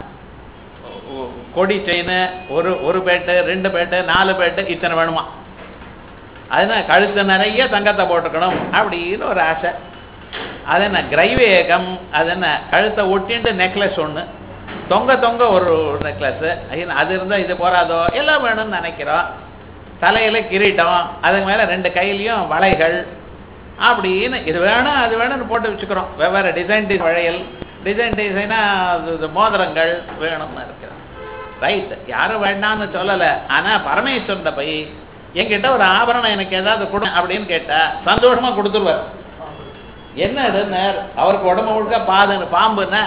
கொடி செயின் ஒரு ஒரு பேட்டு ரெண்டு பேட்டு நாலு பேட்டு இத்தனை வேணுமா அதனால கழுத்து நிறைய தங்கத்தை போட்டுக்கணும் அப்படின்னு ஒரு ஆசை அது என்ன கிரைவேகம் அது என்ன கழுத்தை ஒட்டின்ட்டு நெக்லஸ் ஒன்று தொங்க தொங்க ஒரு நெக்லஸ் அது இருந்தால் இது போறாதோ எல்லாம் வேணும்னு நினைக்கிறோம் தலையில கிரீட்டம் அதுக்கு மேலே ரெண்டு கையிலையும் வளைகள் அப்படின்னு இது வேணும் அது வேணும்னு போட்டு வச்சுக்கிறோம் வெவ்வேறு டிசைன் டிசைன் வளையல் டிசைன் டிசைனாக மோதிரங்கள் வேணும்னு இருக்கிறோம் ரைட் யாரும் வேண்டாம்னு சொல்லலை ஆனா பரமேஸ்வரன் போய் என்கிட்ட ஒரு ஆபரணம் எனக்கு ஏதாவது கொடு அப்படின்னு கேட்டா சந்தோஷமா கொடுத்துருவார் என்ன எடுனார் அவருக்கு உடம்பு முழுக்க பாது பாம்புன்னா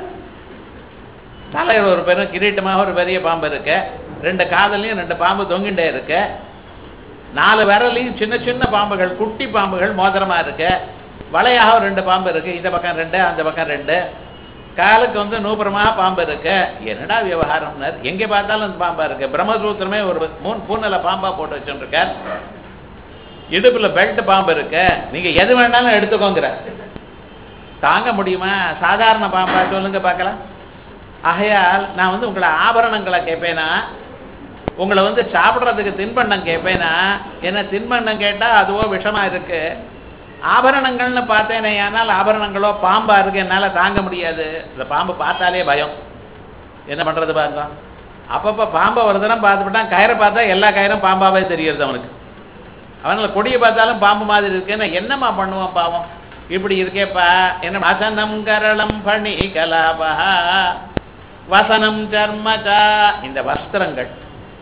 தலையில் ஒரு பெரும் கிரீட்டமாக ஒரு பெரிய பாம்பு இருக்கு ரெண்டு காதலையும் ரெண்டு பாம்பு தொங்கிட்டே இருக்கு நாலு விரலையும் சின்ன சின்ன பாம்புகள் குட்டி பாம்புகள் மோதிரமா இருக்கு வளையாக ஒரு ரெண்டு பாம்பு இருக்கு இந்த பக்கம் ரெண்டு அந்த பக்கம் ரெண்டு காலுக்கு வந்து நூபுரமாக பாம்பு இருக்கு என்னடா விவகாரம்னார் எங்கே பார்த்தாலும் அந்த பாம்பா இருக்கு பிரம்மசூத்திரமே ஒரு மூணு பூனில் பாம்பா போட்டு வச்சுருக்கார் இடுப்புல பெல்ட் பாம்பு இருக்கு நீங்க எது வேணாலும் எடுத்துக்கோங்கிற தாங்க முடியுமா சாதாரண பாம்பா சொல்லுங்க பார்க்கலாம் ஆகையால் நான் வந்து உங்களை ஆபரணங்களை கேட்பேனா உங்களை வந்து சாப்பிட்றதுக்கு தின்பண்டம் கேட்பேனா என்ன தின்பண்டம் கேட்டால் அதுவோ விஷமா இருக்கு ஆபரணங்கள்னு பார்த்தேனே ஆனால் ஆபரணங்களோ பாம்பா இருக்கு என்னால் தாங்க முடியாது இந்த பாம்பு பார்த்தாலே பயம் என்ன பண்ணுறது பாருங்க அப்பப்போ பாம்பை ஒரு தினம் பார்த்துவிட்டான் கயிறை பார்த்தா எல்லா கயிறும் பாம்பாவே தெரியுது அவனுக்கு அவனில் கொடியை பார்த்தாலும் பாம்பு மாதிரி இருக்குன்னா என்னம்மா பண்ணுவான் பாவம் இப்படி இருக்கேப்பா என்ன வசனம் கரளம் பணி கலாபா வசனம் சர்மச்சா இந்த வஸ்திரங்கள்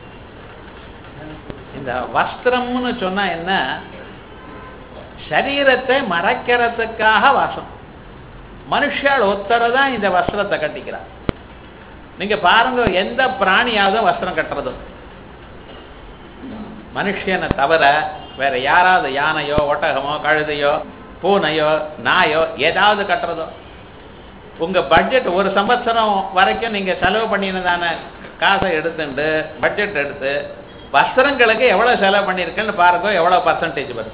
இந்த வஸ்திரம்னு சொன்னா என்ன சரீரத்தை மறைக்கிறதுக்காக வாசம் மனுஷால் ஒத்தரை தான் இந்த வஸ்திரத்தை கட்டிக்கிறார் நீங்க பாருங்க எந்த பிராணியாவது வஸ்திரம் கட்டுறது மனுஷனை தவிர வேற யாராவது யானையோ ஒட்டகமோ கழுதையோ பூனையோ நாயோ ஏதாவது கட்டுறதோ உங்க பட்ஜெட் ஒரு சம்பத்சரம் வரைக்கும் நீங்க செலவு பண்ணினதான காசை எடுத்துட்டு பட்ஜெட் எடுத்து வஸ்திரங்களுக்கு எவ்வளவு செலவு பண்ணியிருக்கேன்னு பாருங்க எவ்வளவு பர்சன்டேஜ் வரும்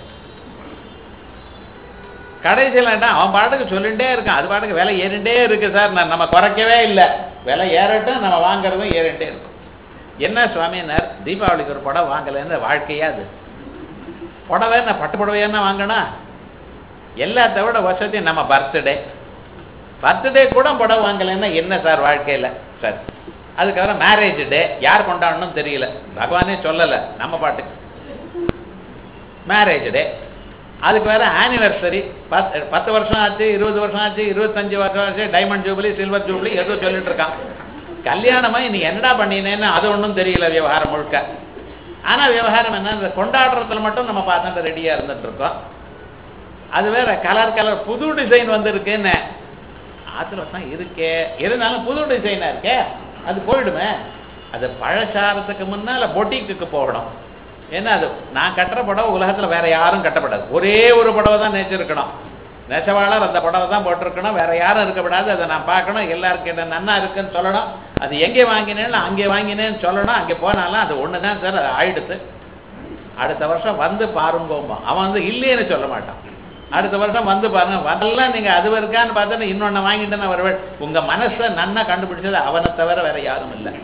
கடைசியில் அவன் பாட்டுக்கு சொல்லிட்டே இருக்கான் அது பாட்டுக்கு விலை ஏறிண்டே இருக்கு சார் நான் நம்ம குறைக்கவே இல்லை விலை ஏறட்டும் நம்ம வாங்குறதும் ஏறிண்டே இருக்கும் என்ன சுவாமினார் தீபாவளிக்கு ஒரு புடவை வாங்கலைன்னு வாழ்க்கையா அது புடவை என்ன பட்டு புடவையா வாங்கணும் எல்லாத்த விட வசதி நம்ம பர்த்டே பர்த்டே கூட புடவை வாங்கலைன்னா என்ன சார் வாழ்க்கையில் சார் அதுக்கப்புறம் மேரேஜ் டே யார் கொண்டாடணும் தெரியல பகவானே சொல்லலை நம்ம பாட்டுக்கு மேரேஜ் டே அதுக்கு வேற ஆனிவர்சரி பத்து பத்து வருஷம் ஆச்சு இருபது வருஷம் ஆச்சு இருபத்தஞ்சு வருஷம் ஆச்சு டைமண்ட் ஜூபிலி சில்வர் ஜூபிலி ஏதோ சொல்லிட்டு இருக்கான் கல்யாணமா நீ என்னடா பண்ணினேன்னு அது ஒன்றும் தெரியல விவகாரம் முழுக்க ஆனா விவகாரம் என்ன இந்த கொண்டாடுறதுல மட்டும் நம்ம பார்த்துட்டு ரெடியா இருந்துட்டு இருக்கோம் அது வேற கலர் கலர் புது டிசைன் வந்திருக்குன்னு ஆத்துல தான் இருக்கே இருந்தாலும் புது டிசைனா இருக்கே அது போயிடுமே அது பழசாரத்துக்கு முன்னால பொட்டிக்கு போகணும் ஏன்னா அது நான் கட்டுற புடவை உலகத்துல வேற யாரும் கட்டப்படாது ஒரே ஒரு புடவை தான் நெச்சிருக்கணும் நெசவாளர் அந்த புடவை தான் போட்டிருக்கணும் வேற யாரும் இருக்கக்கூடாது அதை நான் பார்க்கணும் எல்லாருக்கும் என்ன நன்னா இருக்குன்னு சொல்லணும் அது எங்கே வாங்கினேன்னு அங்கே வாங்கினேன்னு சொல்லணும் அங்கே போனாலும் அது ஒன்று தான் சார் அது ஆயிடுத்து அடுத்த வருஷம் வந்து பாருங்கோம்பா அவன் வந்து இல்லைன்னு சொல்ல மாட்டான் அடுத்த வருஷம் வந்து பாருங்க வரலாம் நீங்க அது இருக்கான்னு பார்த்தா இன்னொன்னு வாங்கிட்டு வருவேன் உங்க மனசை நன்னா கண்டுபிடிச்சது அவனை தவிர வேற யாரும் இல்லை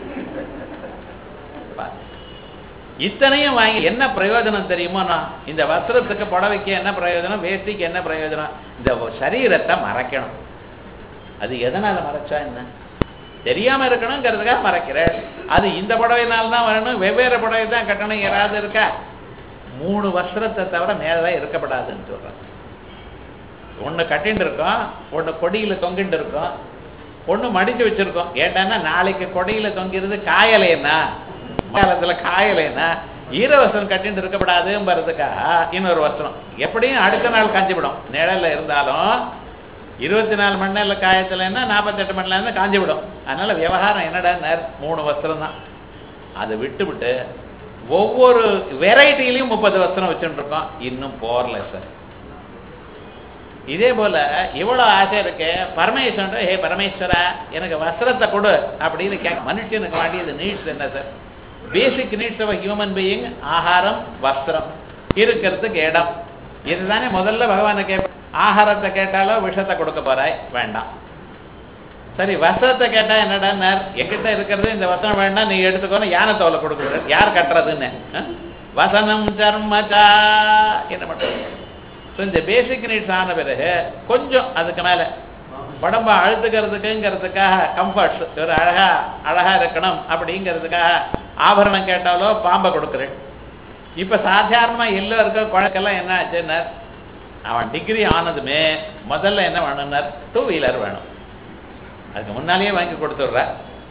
இத்தனையும் வாங்கி என்ன பிரயோஜனம் தெரியுமோ நான் இந்த வஸ்திரத்துக்கு புடவைக்கு என்ன பிரயோஜனம் வேஷ்டிக்கு என்ன பிரயோஜனம் இந்த சரீரத்தை மறைக்கணும் அது எதனால மறைச்சா என்ன தெரியாம இருக்கணுங்கிறதுக்காக மறைக்கிறேன் அது இந்த புடவைனால தான் வரணும் வெவ்வேறு புடவை தான் கட்டணும் யாராவது இருக்கா மூணு வஸ்திரத்தை தவிர மேலதான் இருக்கப்படாதுன்னு சொல்றேன் ஒன்று கட்டின்னு இருக்கோம் ஒன்று கொடியில தொங்கிட்டு இருக்கோம் ஒன்று மடிச்சு வச்சிருக்கோம் ஏட்டான்னா நாளைக்கு கொடியில தொங்கிறது காயலைன்னா காலத்துல காயலைன்னா ஈர வஸ்திரம் கட்டிட்டு இருக்கப்படாதுங்கிறதுக்காக இன்னொரு வஸ்திரம் எப்படியும் அடுத்த நாள் காஞ்சிவிடும் நிழல்ல இருந்தாலும் இருபத்தி நாலு மணி நேரம் காயத்துலன்னா நாற்பத்தெட்டு மணி நேரம் காஞ்சி விடும் அதனால விவகாரம் என்னடா மூணு வஸ்திரம் தான் அதை விட்டு விட்டு ஒவ்வொரு வெரைட்டிலையும் முப்பது வஸ்திரம் வச்சுட்டு இருக்கோம் இன்னும் போரல சார் இதே போல இவ்வளவு ஆசை இருக்கு பரமேஸ்வரன் ஹே பரமேஸ்வரா எனக்கு வஸ்திரத்தை கொடு அப்படின்னு கேட்க மனுஷனுக்கு வேண்டியது நீட்ஸ் என்ன sir basic needs of human being ஆகாரம் வஸ்திரம் இருக்கிறதுக்கு இடம் இதுதானே முதல்ல பகவானை கே ஆகாரத்தை கேட்டாலோ விஷத்தை கொடுக்க போறாய் வேண்டாம் சரி வஸ்திரத்தை கேட்டா என்னடா எங்கிட்ட இருக்கிறது இந்த வஸ்திரம் வேண்டாம் நீ எடுத்துக்கோன்னு யானை தோலை கொடுக்குற யார் கட்டுறதுன்னு வசனம் சர்மச்சா என்ன பண்றது ஸோ இந்த பேசிக் நீட்ஸ் ஆன பிறகு கொஞ்சம் அதுக்கு மேலே உடம்ப அழுத்துக்கிறதுக்குங்கிறதுக்காக கம்ஃபர்ட்ஸ் ஒரு அழகா அழகா இருக்கணும் அப்படிங்கிறதுக்காக ஆபரணம் கேட்டாலோ பாம்பை கொடுக்குறேன் இப்போ சாதாரணமாக எல்லோருக்கும் குழக்கெல்லாம் என்ன ஆச்சுன்னா அவன் டிகிரி ஆனதுமே முதல்ல என்ன வேணும்னார் டூ வீலர் வேணும் அதுக்கு முன்னாலேயே வாங்கி கொடுத்துட்ற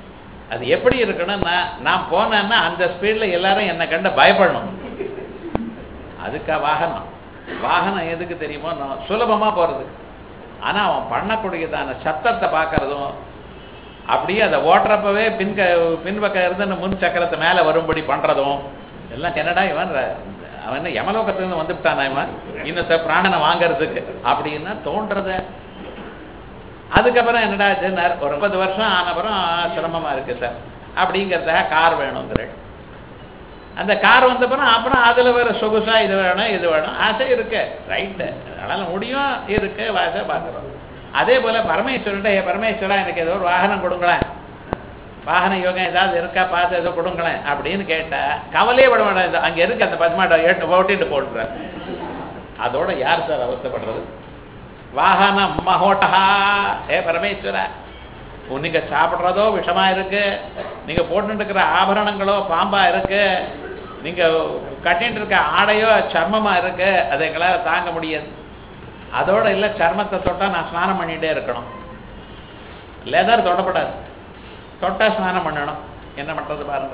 அது எப்படி இருக்கணும்னா நான் போனேன்னா அந்த ஸ்பீடில் எல்லாரும் என்னை கண்டு பயப்படணும் அதுக்கா வாகனம் வாகனம் எதுக்கு தெரியுமோ நான் சுலபமாக போகிறதுக்கு ஆனால் அவன் பண்ணக்கூடியதான சத்தத்தை பார்க்கறதும் அப்படியே அதை ஓட்டுறப்பவே பின்க பின்பக்கம் இருந்து முன் சக்கரத்தை மேலே வரும்படி பண்ணுறதும் எல்லாம் என்னடா இவன் ர- அவன் என்ன யமலோகத்துலேருந்து வந்துவிட்டானா இவன் இன்னொருத்த பிராணனை வாங்குறதுக்கு அப்படின்னு தோன்றத அதுக்கப்புறம் என்னடா ஆச்சுன்னார் ஒரு முப்பது வருஷம் ஆனப்புறம் சிரமமாக இருக்கு சார் அப்படிங்கிறதுக்காக கார் வேணுங்கிற அந்த கார் வந்தப்புறம் அப்புறம் அதில் வேற சொகுசா இது வேணும் இது வேணும் ஆசை இருக்கு ரைட்டு அதனால முடியும் இருக்கு வாசை பார்க்குறோம் அதே போல பரமேஸ்வரன்ட்ட "ஏ பரமேஸ்வரா எனக்கு ஏதோ ஒரு வாகனம் கொடுங்களேன் வாகன யோகம் ஏதாவது இருக்கா பார்த்து ஏதோ கொடுங்களேன் அப்படின்னு கேட்டா கவலையே விட மாட்டேன் அங்கே இருக்கு அந்த பசுமாட்டை ஏட்டு ஓட்டிட்டு போட்டுறார் அதோட யார் சார் அவஸ்தைப்படுறது வாகனம் மகோட்டா ஏ பரமேஸ்வரா உன் நீங்க சாப்பிட்றதோ விஷமா இருக்கு நீங்க போட்டுட்டு இருக்கிற ஆபரணங்களோ பாம்பா இருக்கு நீங்க கட்டிட்டு இருக்க ஆடையோ சர்மமா இருக்கு அதை எங்களால் தாங்க முடியாது அதோட இல்லை சர்மத்தை தொட்டா நான் ஸ்நானம் பண்ணிட்டே இருக்கணும் லெதர் தொடப்படாது தொட்டா ஸ்நானம் பண்ணணும் என்ன பண்றது பாருங்க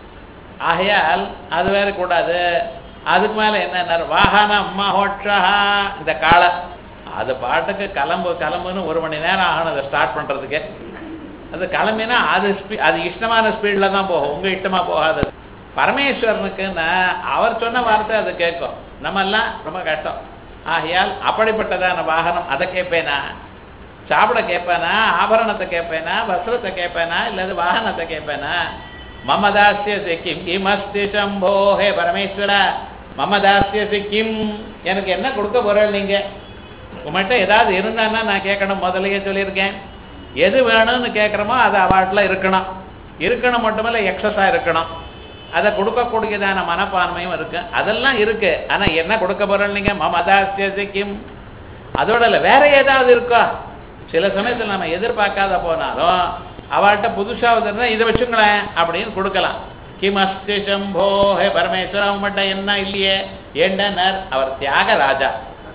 ஆகையால் அது வேற கூடாது அதுக்கு மேல என்ன வாகனம் மகோட்சா இந்த காளை அது பாட்டுக்கு கிளம்பு கிளம்புன்னு ஒரு மணி நேரம் ஆகணும் அதை ஸ்டார்ட் பண்றதுக்கு அது கிளம்பினா அது ஸ்பீ அது இஷ்டமான ஸ்பீடில் தான் போகும் உங்க இஷ்டமா போகாது பரமேஸ்வரனுக்குன்னா அவர் சொன்ன வார்த்தை அது கேட்கும் நம்ம எல்லாம் ரொம்ப கஷ்டம் ஆகையால் அப்படிப்பட்டதான வாகனம் அதை கேட்பேனா சாப்பிட கேட்பேனா ஆபரணத்தை கேட்பேனா வஸ்திரத்தை கேட்பேனா இல்லது வாகனத்தை கேட்பேனா மம தாஸ்யசி கிம் கிம் அஸ்தி சம்போ ஹே பரமேஸ்வர மம தாஸ்யசி கிம் எனக்கு என்ன கொடுக்க போறேன் நீங்க உங்கள்கிட்ட ஏதாவது இருந்தான்னா நான் கேட்கணும் முதல்லயே சொல்லியிருக்கேன் எது வேணும்னு கேட்குறோமோ அது அவாட்டில் இருக்கணும் இருக்கணும் மட்டுமல்ல எக்ஸஸாக இருக்கணும் அதை கொடுக்கக்கூடியதான மனப்பான்மையும் இருக்கு அதெல்லாம் இருக்கு ஆனா என்ன கொடுக்க போறோம் நீங்க மமதாசியம் அதோட இல்லை வேற ஏதாவது இருக்கா சில சமயத்தில் நம்ம எதிர்பார்க்காத போனாலும் அவள்கிட்ட புதுசாக இருந்தா இதை வச்சுங்களேன் அப்படின்னு கொடுக்கலாம் கிம் அஸ்தி சம்போ ஹே பரமேஸ்வரம் மட்டும் என்ன இல்லையே ஏண்டனர் அவர் தியாகராஜா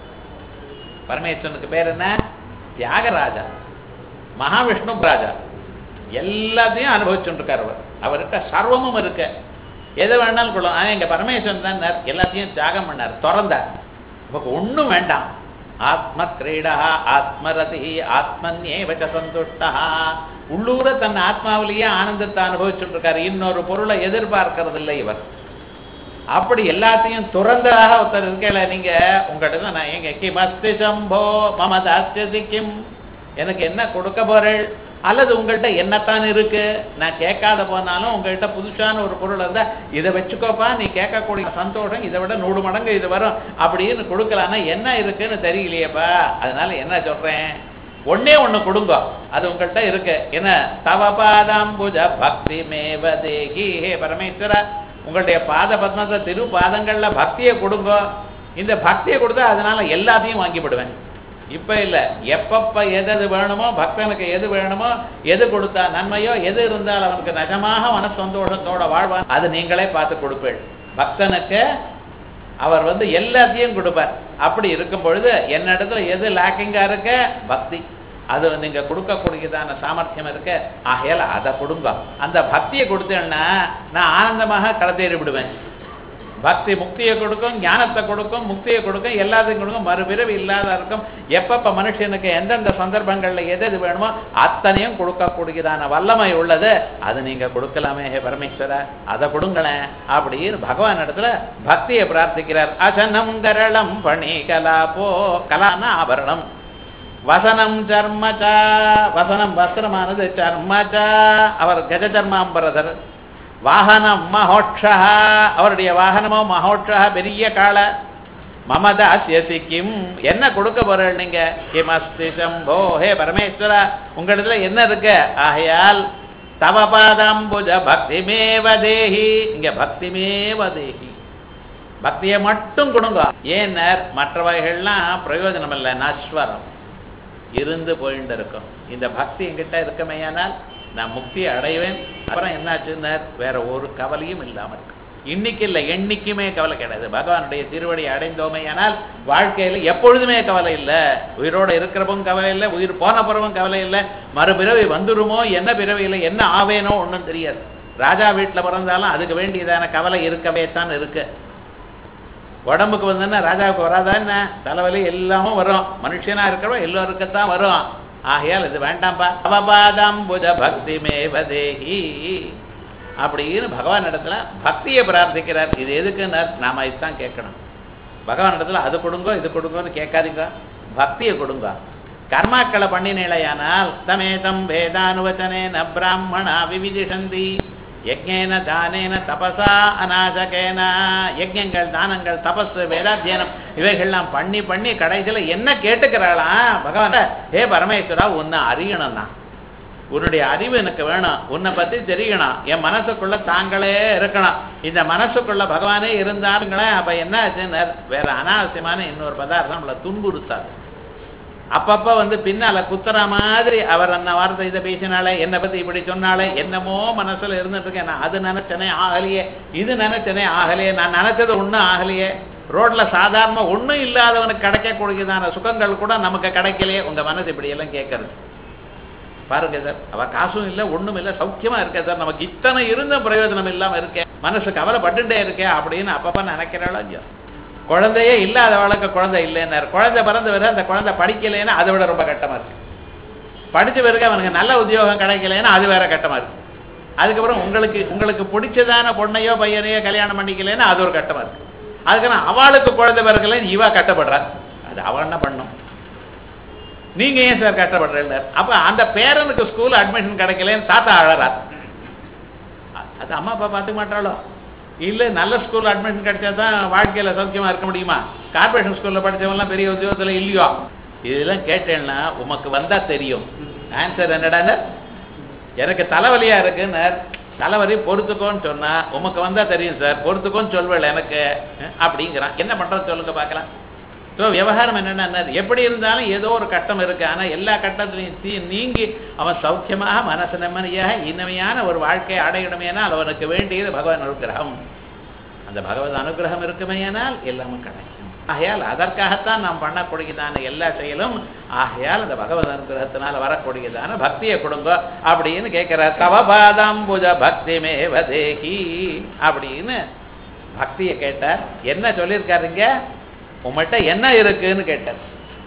பரமேஸ்வரனுக்கு பேர் என்ன தியாகராஜா மகாவிஷ்ணு ராஜா எல்லாத்தையும் அனுபவிச்சுட்டு இருக்கார் அவர் அவர்கிட்ட சர்வமும் இருக்கு எது வேணாலும் கொள்ளும் ஆனால் எங்க பரமேஸ்வரன் தான் எல்லாத்தையும் தியாகம் பண்ணார் திறந்தார் நமக்கு ஒண்ணும் வேண்டாம் ஆத்ம கிரீடா ஆத்மரதி ஆத்மன்யேவச்ச சந்துஷ்டா உள்ளூர தன் ஆத்மாவிலேயே ஆனந்தத்தை அனுபவிச்சுட்டு இருக்காரு இன்னொரு பொருளை எதிர்பார்க்கறது இல்லை இவர் அப்படி எல்லாத்தையும் துறந்ததாக ஒருத்தர் இருக்கல நீங்க உங்கள்கிட்ட தான் நான் எங்க கிம் அஸ்தி சம்போ மம தாஸ்யதி கிம் எனக்கு என்ன கொடுக்க போறேள் அல்லது உங்கள்கிட்ட என்னத்தான் இருக்கு நான் கேட்காத போனாலும் உங்கள்கிட்ட புதுசான ஒரு பொருள் இருந்தா இதை வச்சுக்கோப்பா நீ கேட்கக்கூடிய சந்தோஷம் இதை விட நூறு மடங்கு இது வரும் அப்படின்னு கொடுக்கலான்னா என்ன இருக்குன்னு தெரியலையேப்பா அதனால என்ன சொல்றேன் ஒண்ணே ஒண்ணு கொடுங்க அது உங்கள்கிட்ட இருக்கு என்ன தவபாதாம்புஜ பக்தி மேவ தேகி ஹே பரமேஸ்வரா உங்களுடைய பாத பத்மத்தை திரு பாதங்கள்ல பக்தியை கொடுங்க இந்த பக்தியை கொடுத்தா அதனால எல்லாத்தையும் வாங்கிவிடுவேன் இப்ப இல்ல எப்பப்ப எது எது வேணுமோ பக்தனுக்கு எது வேணுமோ எது கொடுத்தா நன்மையோ எது இருந்தால் அவனுக்கு நிஜமாக மன சந்தோஷத்தோட வாழ்வான் அது நீங்களே பார்த்து கொடுப்பேள் பக்தனுக்கு அவர் வந்து எல்லாத்தையும் கொடுப்பார் அப்படி இருக்கும் பொழுது என்னிடத்துல எது லேக்கிங்கா இருக்க பக்தி அது நீங்க கொடுக்கக்கூடியதான சாமர்த்தியம் இருக்க ஆகையால அதை கொடுங்க அந்த பக்தியை கொடுத்தேன்னா நான் ஆனந்தமாக கடத்தேறி விடுவேன் பக்தி முக்தியை கொடுக்கும் ஞானத்தை கொடுக்கும் முக்தியை கொடுக்கும் எல்லாத்தையும் கொடுக்கும் மறுபிறவி இல்லாத இருக்கும் எப்பப்ப மனுஷனுக்கு எந்தெந்த சந்தர்ப்பங்கள்ல எது எது வேணுமோ அத்தனையும் கொடுக்கக்கூடியதான வல்லமை உள்ளது அது நீங்க கொடுக்கலாமே ஹே பரமேஸ்வர அதை கொடுங்களேன் அப்படின்னு பகவான் இடத்துல பக்தியை பிரார்த்திக்கிறார் அசனம் கரளம் பணி கலாபோ கலான ஆபரணம் வசனம் சர்மச்சா வசனம் வஸ்திரமானது சர்மச்சா அவர் கஜ சர்மாம்பரதர் வாகனம் மகோட்சா அவருடைய வாகனமோ மகோட்சா பெரிய காளை மமதாசியசி கிம் என்ன கொடுக்க போறீள் நீங்க கிம் அஸ்தி சம்போ ஹே பரமேஸ்வரா உங்களிடத்துல என்ன இருக்கு ஆகையால் தவ பாதாம்புஜ பக்திமேவ தேஹி இங்க பக்திமேவ தேஹி பக்தியை மட்டும் கொடுங்க ஏன்னர் மற்றவைகள்லாம் பிரயோஜனம் இல்லை நஸ்வரம் இருந்து போயிட்டு இருக்கும் இந்த பக்தி என்கிட்ட இருக்கமையானால் நான் முக்தியை அடைவேன் அப்புறம் என்னாச்சுன்னார் வேற ஒரு கவலையும் இல்லாம இருக்கு இன்னைக்கு இல்லை என்னைக்குமே கவலை கிடையாது பகவானுடைய திருவடி அடைந்தோமே ஆனால் வாழ்க்கையில எப்பொழுதுமே கவலை இல்லை உயிரோட இருக்கிறப்பவும் கவலை இல்லை உயிர் போன பிறவும் கவலை இல்லை மறுபிறவி வந்துருமோ என்ன பிறவியில் என்ன ஆவேனோ ஒன்றும் தெரியாது ராஜா வீட்டில் பிறந்தாலும் அதுக்கு வேண்டியதான கவலை இருக்கவே தான் இருக்கு உடம்புக்கு வந்தோன்னா ராஜாவுக்கு வராதா என்ன தலைவலி எல்லாமும் வரும் மனுஷனா இருக்கிறவன் எல்லோருக்குத்தான் வரும் ஆகையால் இது வேண்டாம்ப்பா அவபாதம் புஜ பக்தி மேவதேகி அப்படின்னு பகவான் இடத்துல பக்தியை பிரார்த்திக்கிறார் இது எதுக்குன்னு நாம இதுதான் கேட்கணும் பகவான் இடத்துல அது கொடுங்கோ இது கொடுங்கோன்னு கேட்காதீங்க பக்தியை கொடுங்க கர்மாக்களை பண்ணினேலையானால் தமேதம் வேதானுவச்சனேன பிராமணா விவிதிஷந்தி யஜ்ஞேன தானேன தபசா அநாசகேன யஜ்ஞங்கள் தானங்கள் தபஸ் வேதாத்தியனம் இவைகள்லாம் பண்ணி பண்ணி கடைசியில என்ன கேட்டுக்கிறாளா பகவான் ஹே பரமேஸ்வரா உன்னை அறியணும் நான் உன்னுடைய அறிவு எனக்கு வேணும் உன்னை பத்தி தெரியணும் என் மனசுக்குள்ள தாங்களே இருக்கணும் இந்த மனசுக்குள்ள பகவானே இருந்தாருங்களேன் அப்ப என்ன ஆச்சுன்னு வேற அனாவசியமான இன்னொரு பதார்த்தம் நம்மளை துன்புறுத்தாது அப்பப்ப வந்து பின்னால குத்துற மாதிரி அவர் அந்த வார்த்தை இதை பேசினாலே என்னை பத்தி இப்படி சொன்னாலே என்னமோ மனசுல இருந்துட்டு இருக்கேன் நான் அது நினைச்சனே ஆகலையே இது நினைச்சனே ஆகலையே நான் நினைச்சது ஒண்ணும் ஆகலையே ரோட்ல சாதாரணமா ஒண்ணும் இல்லாதவனுக்கு கிடைக்கக்கூடியதான சுகங்கள் கூட நமக்கு கிடைக்கலையே உங்க மனசு இப்படி எல்லாம் கேட்கறது பாருங்க சார் அவ காசும் இல்லை ஒண்ணும் இல்லை சௌக்கியமா இருக்கே சார் நமக்கு இத்தனை இருந்தும் பிரயோஜனம் இல்லாம இருக்கேன் மனசு கவலைப்பட்டுட்டே இருக்கே அப்படின்னு அப்பப்ப நினைக்கிறாளோ இல்லையோ குழந்தையே இல்லாத வழக்கு குழந்தை இல்லைன்னாரு குழந்தை பிறந்த பிறகு அந்த குழந்தை படிக்கலைன்னா அதை விட ரொம்ப கட்டமா இருக்கு படிச்ச பிறகு அவனுக்கு நல்ல உத்தியோகம் கிடைக்கலைன்னா அது வேற கட்டமா இருக்கு அதுக்கப்புறம் உங்களுக்கு உங்களுக்கு பிடிச்சதான பொண்ணையோ பையனையோ கல்யாணம் பண்ணிக்கலைன்னா அது ஒரு கட்டமா இருக்கு அதுக்கப்புறம் அவளுக்கு குழந்தை பிறக்கலைன்னு இவ கட்டப்படுறா அது அவ என்ன பண்ணும் நீங்க ஏன் சார் கஷ்டப்படுறீங்க அப்ப அந்த பேரனுக்கு ஸ்கூல் அட்மிஷன் கிடைக்கலன்னு தாத்தா அழறார் அது அம்மா அப்பா பார்த்துக்க மாட்டாளோ இல்ல நல்ல ஸ்கூல் அட்மிஷன் கிடைச்சா தான் வாழ்க்கையில சௌக்கியமா இருக்க முடியுமா கார்பரேஷன் ஸ்கூல்ல படிச்சவங்கலாம் பெரிய உத்தியோகத்துல இல்லையோ இதெல்லாம் கேட்டேன்னா உமக்கு வந்தா தெரியும் ஆன்சர் என்னடான்னு எனக்கு தலைவலியா இருக்குன்னு தலைவலி பொறுத்துக்கோன்னு சொன்னா உமக்கு வந்தா தெரியும் சார் பொறுத்துக்கோன்னு சொல்வேன் எனக்கு அப்படிங்கிறான் என்ன பண்றது சொல்லுங்க பார்க்கலாம் ஸோ விவகாரம் என்னென்னா எப்படி இருந்தாலும் ஏதோ ஒரு கட்டம் இருக்கு ஆனால் எல்லா கட்டத்திலையும் தீ நீங்கி அவன் சௌக்கியமாக மனசு நிம்மதியாக இனிமையான ஒரு வாழ்க்கையை அடையணுமேனால் அவனுக்கு வேண்டியது பகவான் அனுகிரகம் அந்த பகவத் அனுகிரகம் இருக்குமேயானால் எல்லாமும் கிடைக்கும் ஆகையால் அதற்காகத்தான் நாம் பண்ணக்கூடியதான எல்லா செயலும் ஆகையால் அந்த பகவத் அனுகிரகத்தினால வரக்கூடியதான பக்தியை கொடுங்க அப்படின்னு கேட்கிறார் தவபாதாம்புஜ பக்தி மேவதேகி அப்படின்னு பக்தியை கேட்டார் என்ன சொல்லியிருக்காருங்க உங்கள்கிட்ட என்ன இருக்குன்னு கேட்டார்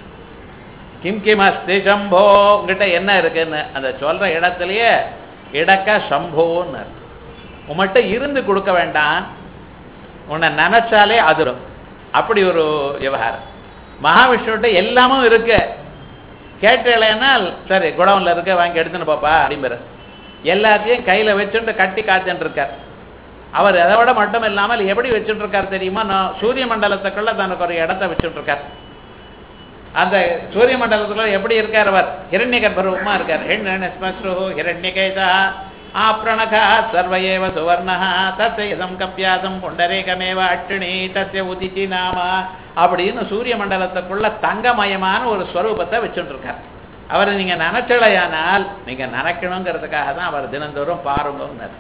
கிம் கிம் அஸ்தி சம்போ உங்ககிட்ட என்ன இருக்குன்னு அந்த சொல்ற இடத்துலயே இடக்க சம்போன்னு உங்கள்கிட்ட இருந்து கொடுக்க வேண்டாம் உன்னை நினைச்சாலே அதிரும் அப்படி ஒரு விவகாரம் மகாவிஷ்ணுகிட்ட எல்லாமும் இருக்கு கேட்டலைன்னால் சரி குடவுன்ல இருக்க வாங்கி எடுத்துன்னு பாப்பா அப்படிங்கிற எல்லாத்தையும் கையில வச்சுட்டு கட்டி காத்துட்டு இருக்கார் அவர் அதை விட மட்டும் இல்லாமல் எப்படி வச்சுட்டு இருக்கார் தெரியுமா நான் சூரிய மண்டலத்துக்குள்ள தனக்கு ஒரு இடத்த வச்சுட்டு இருக்கார் அந்த சூரிய மண்டலத்துக்குள்ள எப்படி இருக்கார் அவர் ஹிரண்ய கர்ப்பரூபமா இருக்கார் ஹிரண்யஸ்மஸ்ரு ஹிரண்யகேதா ஆப்ரணகா சர்வயேவ சுவர்ணः தஸ்ய இதம் கப்பியாசம் புண்டரேகமேவ அட்டிணி தஸ்ய உதிச்சி நாம அப்படின்னு சூரிய மண்டலத்துக்குள்ள தங்கமயமான ஒரு ஸ்வரூபத்தை வச்சுட்டு இருக்கார் அவரை நீங்க நினைச்சலையானால் நீங்க நினைக்கணுங்கிறதுக்காக தான் அவர் தினந்தோறும் பாருங்கன்னார்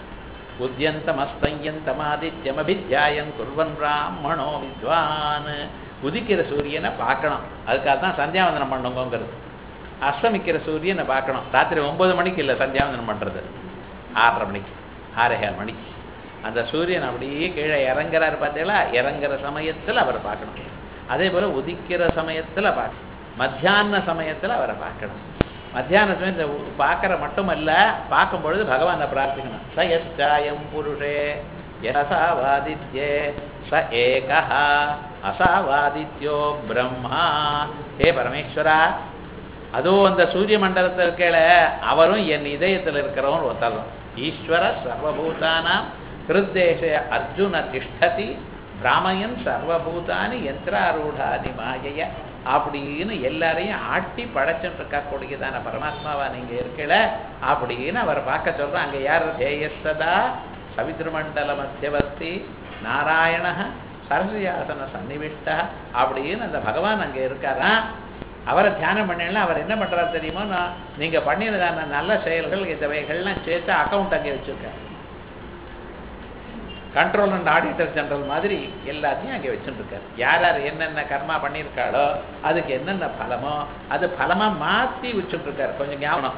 உத்தியந்தமஸ்தயந்தமாதித்யமபித்யாயன் குர்வன் பிராமணோ வித்வான் உதிக்கிற சூரியனை பார்க்கணும் அதுக்காக தான் சந்தியாவந்தனம் பண்ணுங்கிறது அஸ்தமிக்கிற சூரியனை பார்க்கணும் ராத்திரி ஒன்பது மணிக்கு இல்லை சந்தியாவந்தனம் பண்ணுறது ஆறரை மணிக்கு ஆறேகால் மணிக்கு அந்த சூரியன் அப்படியே கீழே இறங்குறாரு பார்த்தீங்களா இறங்குற சமயத்தில் அவரை பார்க்கணும் அதே போல் உதிக்கிற சமயத்தில் பார்க்கணும் மத்தியான சமயத்தில் அவரை பார்க்கணும் மத்தியான சமயத்தை பார்க்குற மட்டுமல்ல பார்க்கும் பொழுது பகவானை பிரார்த்திக்கணும் ச எஸ்டாயம் புருஷே யசாவாதித்யே ச ஏகா அசாவாதித்யோ பிரம்மா ஹே பரமேஸ்வரா அதுவும் அந்த சூரிய மண்டலத்தில் இருக்கல அவரும் என் இதயத்தில் இருக்கிறவன் ஒருத்தரும் ஈஸ்வர சர்வபூதானாம் ஹிருத்தேஷ அர்ஜுன திஷ்டதி பிராமயன் சர்வபூதானி யந்திராரூடாதி மாயைய அப்படின்னு எல்லாரையும் ஆட்டி படைச்சுட்டு இருக்கக்கூடியதான பரமாத்மாவா நீங்க இருக்கல அப்படின்னு அவர் பார்க்க சொல்றோம் அங்க யார் தேயசதா சவித்ருமண்டல மத்தியவர்த்தி நாராயண சரஸ்வயாசன சன்னிவிஷ்டா அப்படின்னு அந்த பகவான் அங்க இருக்காராம் அவரை தியானம் பண்ணல அவர் என்ன பண்றாரு தெரியுமா நான் நீங்க பண்ணினதான நல்ல செயல்கள் இந்த வகைகள்லாம் சேர்த்து அக்கௌண்ட் அங்கே வச்சிருக்காரு கண்ட்ரோல் அண்ட் ஆடிட்டர் ஜெனரல் மாதிரி எல்லாத்தையும் அங்கே வச்சுருக்கார் யார் யார் என்னென்ன கர்மா பண்ணியிருக்காளோ அதுக்கு என்னென்ன பலமோ அது பலமாக மாற்றி வச்சுட்டுருக்கார் கொஞ்சம் ஞாபகம்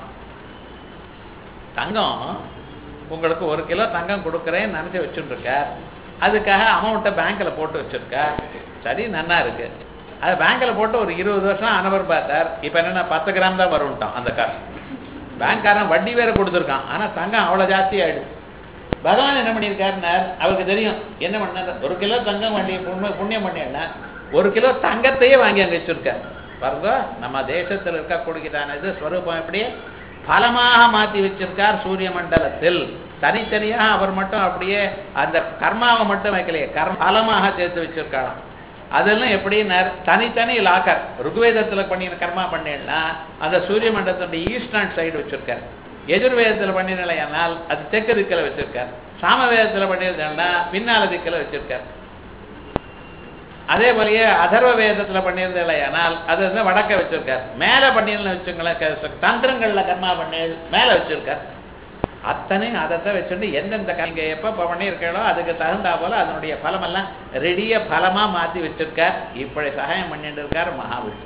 தங்கம் உங்களுக்கு ஒரு கிலோ தங்கம் கொடுக்குறேன்னு நினச்சி வச்சுட்டுருக்கார் அதுக்காக அமௌண்ட்டை பேங்க்கில் போட்டு வச்சுருக்கார் சரி நன்னா இருக்கு அது பேங்க்கில் போட்டு ஒரு இருபது வருஷம் அனவர் பார்த்தார் இப்போ என்னென்ன பத்து கிராம் தான் வரும்ட்டான் அந்த காசு பேங்க்காரன் வட்டி வேற கொடுத்துருக்கான் ஆனால் தங்கம் அவ்வளோ ஜாஸ்தி ஆயிடுது பகவான் என்ன பண்ணியிருக்காருன்னார் அவருக்கு தெரியும் என்ன பண்ணார் ஒரு கிலோ தங்கம் வண்டி புண்ணியம் புண்ணியம் பண்ணியன்னா ஒரு கிலோ தங்கத்தையே வாங்கி அங்கே வச்சிருக்கார் பாருங்க நம்ம தேசத்தில் இருக்கக்கூடியதான இது ஸ்வரூபம் எப்படி பலமாக மாற்றி வச்சிருக்கார் சூரிய மண்டலத்தில் தனித்தனியாக அவர் மட்டும் அப்படியே அந்த கர்மாவை மட்டும் வைக்கலையே கர்ம பலமாக சேர்த்து வச்சிருக்காராம் அதெல்லாம் எப்படின்னா தனித்தனி லாக்கர் ருக்வேதத்தில் பண்ணின கர்மா பண்ணேன்னா அந்த சூரிய மண்டலத்துடைய ஈஸ்டர்ன் சைடு வச்சிருக்கார் எதிர்வேதத்தில் பண்ணினால் அது தெற்கு திக்கில் வச்சிருக்கார் சாமவேதத்தில் பண்ணியிருந்தேன்னா பின்னால திக்கில் வச்சிருக்கார் அதே போலயே அதர்வ வேதத்தில் பண்ணியிருந்தேனால் அது வந்து வடக்க வச்சிருக்கார் மேலே பண்ணியிருந்தேன் வச்சுங்களேன் தந்திரங்களில் கர்மா பண்ணி மேலே வச்சிருக்கார் அத்தனையும் அதைத்தான் வச்சுட்டு எந்தெந்த இங்கே எப்போ பண்ணியிருக்கோ அதுக்கு தகுந்தா போல அதனுடைய பலமெல்லாம் ரெடியாக பலமாக மாற்றி வச்சிருக்கார் இப்படி சகாயம் பண்ணிட்டு இருக்கார் மகாவிஷ்ணு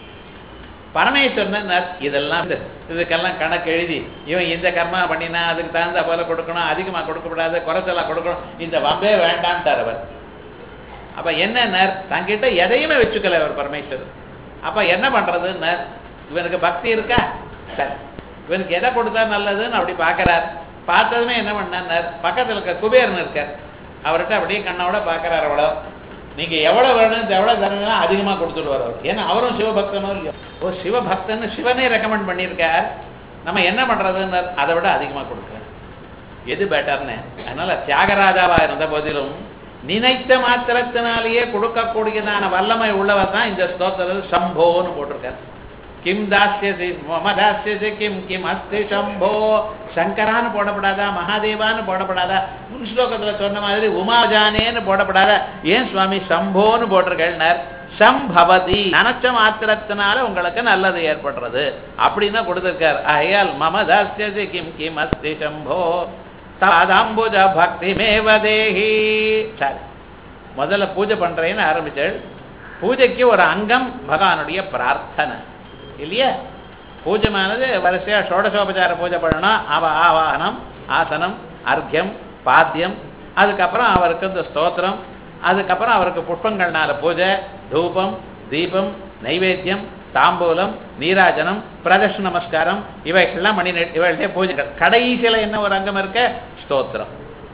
பரமேஸ்வரன் இதெல்லாம் இதுக்கெல்லாம் கணக்கு எழுதி இவன் இந்த கர்மா பண்ணினா அதுக்கு தகுந்த போல கொடுக்கணும் அதிகமாக கொடுக்கக்கூடாது குறைச்சலாம் கொடுக்கணும் இந்த வம்பே வேண்டான்ட்டார் அவர் அப்போ என்ன தங்கிட்ட எதையுமே வச்சுக்கல அவர் பரமேஸ்வரர் அப்போ என்ன பண்ணுறதுன்னு இவனுக்கு பக்தி இருக்கா சரி இவனுக்கு எதை கொடுத்தா நல்லதுன்னு அப்படி பார்க்கறார் பார்த்ததுமே என்ன பண்ணார் பக்கத்தில் இருக்க குபேரன் இருக்கார் அவர்கிட்ட அப்படியே கண்ணோட பார்க்கறாரு அவ்வளோ நீங்கள் எவ்வளோ வேணும் எவ்வளோ தரணும் அதிகமாக கொடுத்துடுவார் அவர் ஏன்னா அவரும் சிவபக்தனோ இல்லையோ ஓ சிவபக்தன்னு சிவனே ரெக்கமெண்ட் பண்ணியிருக்கார் நம்ம என்ன பண்ணுறதுன்னு அதை விட அதிகமாக கொடுக்குறேன் எது பெட்டர்னு அதனால் தியாகராஜாவாக இருந்த போதிலும் நினைத்த மாத்திரத்தினாலேயே கொடுக்கக்கூடியதான வல்லமை உள்ளவர் தான் இந்த ஸ்தோத்திரத்தில் சம்போன்னு போட்டிருக்கார் கிம் தாஸ்யசி மம தாஸ்யசி கிம் கிம் அஸ்தி சம்போ சங்கரான்னு போடப்படாதா மகாதேவான்னு போடப்படாதா முன் ஸ்லோகத்தில் சொன்ன மாதிரி உமாஜானேன்னு போடப்படாதா ஏன் சுவாமி சம்போன்னு போட்டிருக்கேன்னார் சம்பவதி நினைச்ச மாத்திரத்தினால உங்களுக்கு நல்லது ஏற்படுறது அப்படின்னு கொடுத்திருக்கார் ஆகையால் மம தாஸ்யசி கிம் கிம் அஸ்தி சம்போ தாதாம்புஜ பக்தி மேவதேஹி சரி முதல்ல பூஜை பண்றேன்னு ஆரம்பிச்சாள் பூஜைக்கு ஒரு அங்கம் பகவானுடைய பிரார்த்தனை இல்லையா பூஜைமானது வரிசையா ஷோடசோபச்சார பூஜை பண்ணணும் அவ ஆவாகனம் ஆசனம் அர்க்கியம் பாத்தியம் அதுக்கப்புறம் அவருக்கு இந்த ஸ்தோத்திரம் அதுக்கப்புறம் அவருக்கு புஷ்பங்கள்னால பூஜை தூபம் தீபம் நைவேத்தியம் தாம்பூலம் நீராஜனம் பிரதர்ஷ நமஸ்காரம் இவைகள்லாம் மணி இவைகளுடைய பூஜைகள் கடைசியில் என்ன ஒரு அங்கம் இருக்க ஸ்தோத்திரம்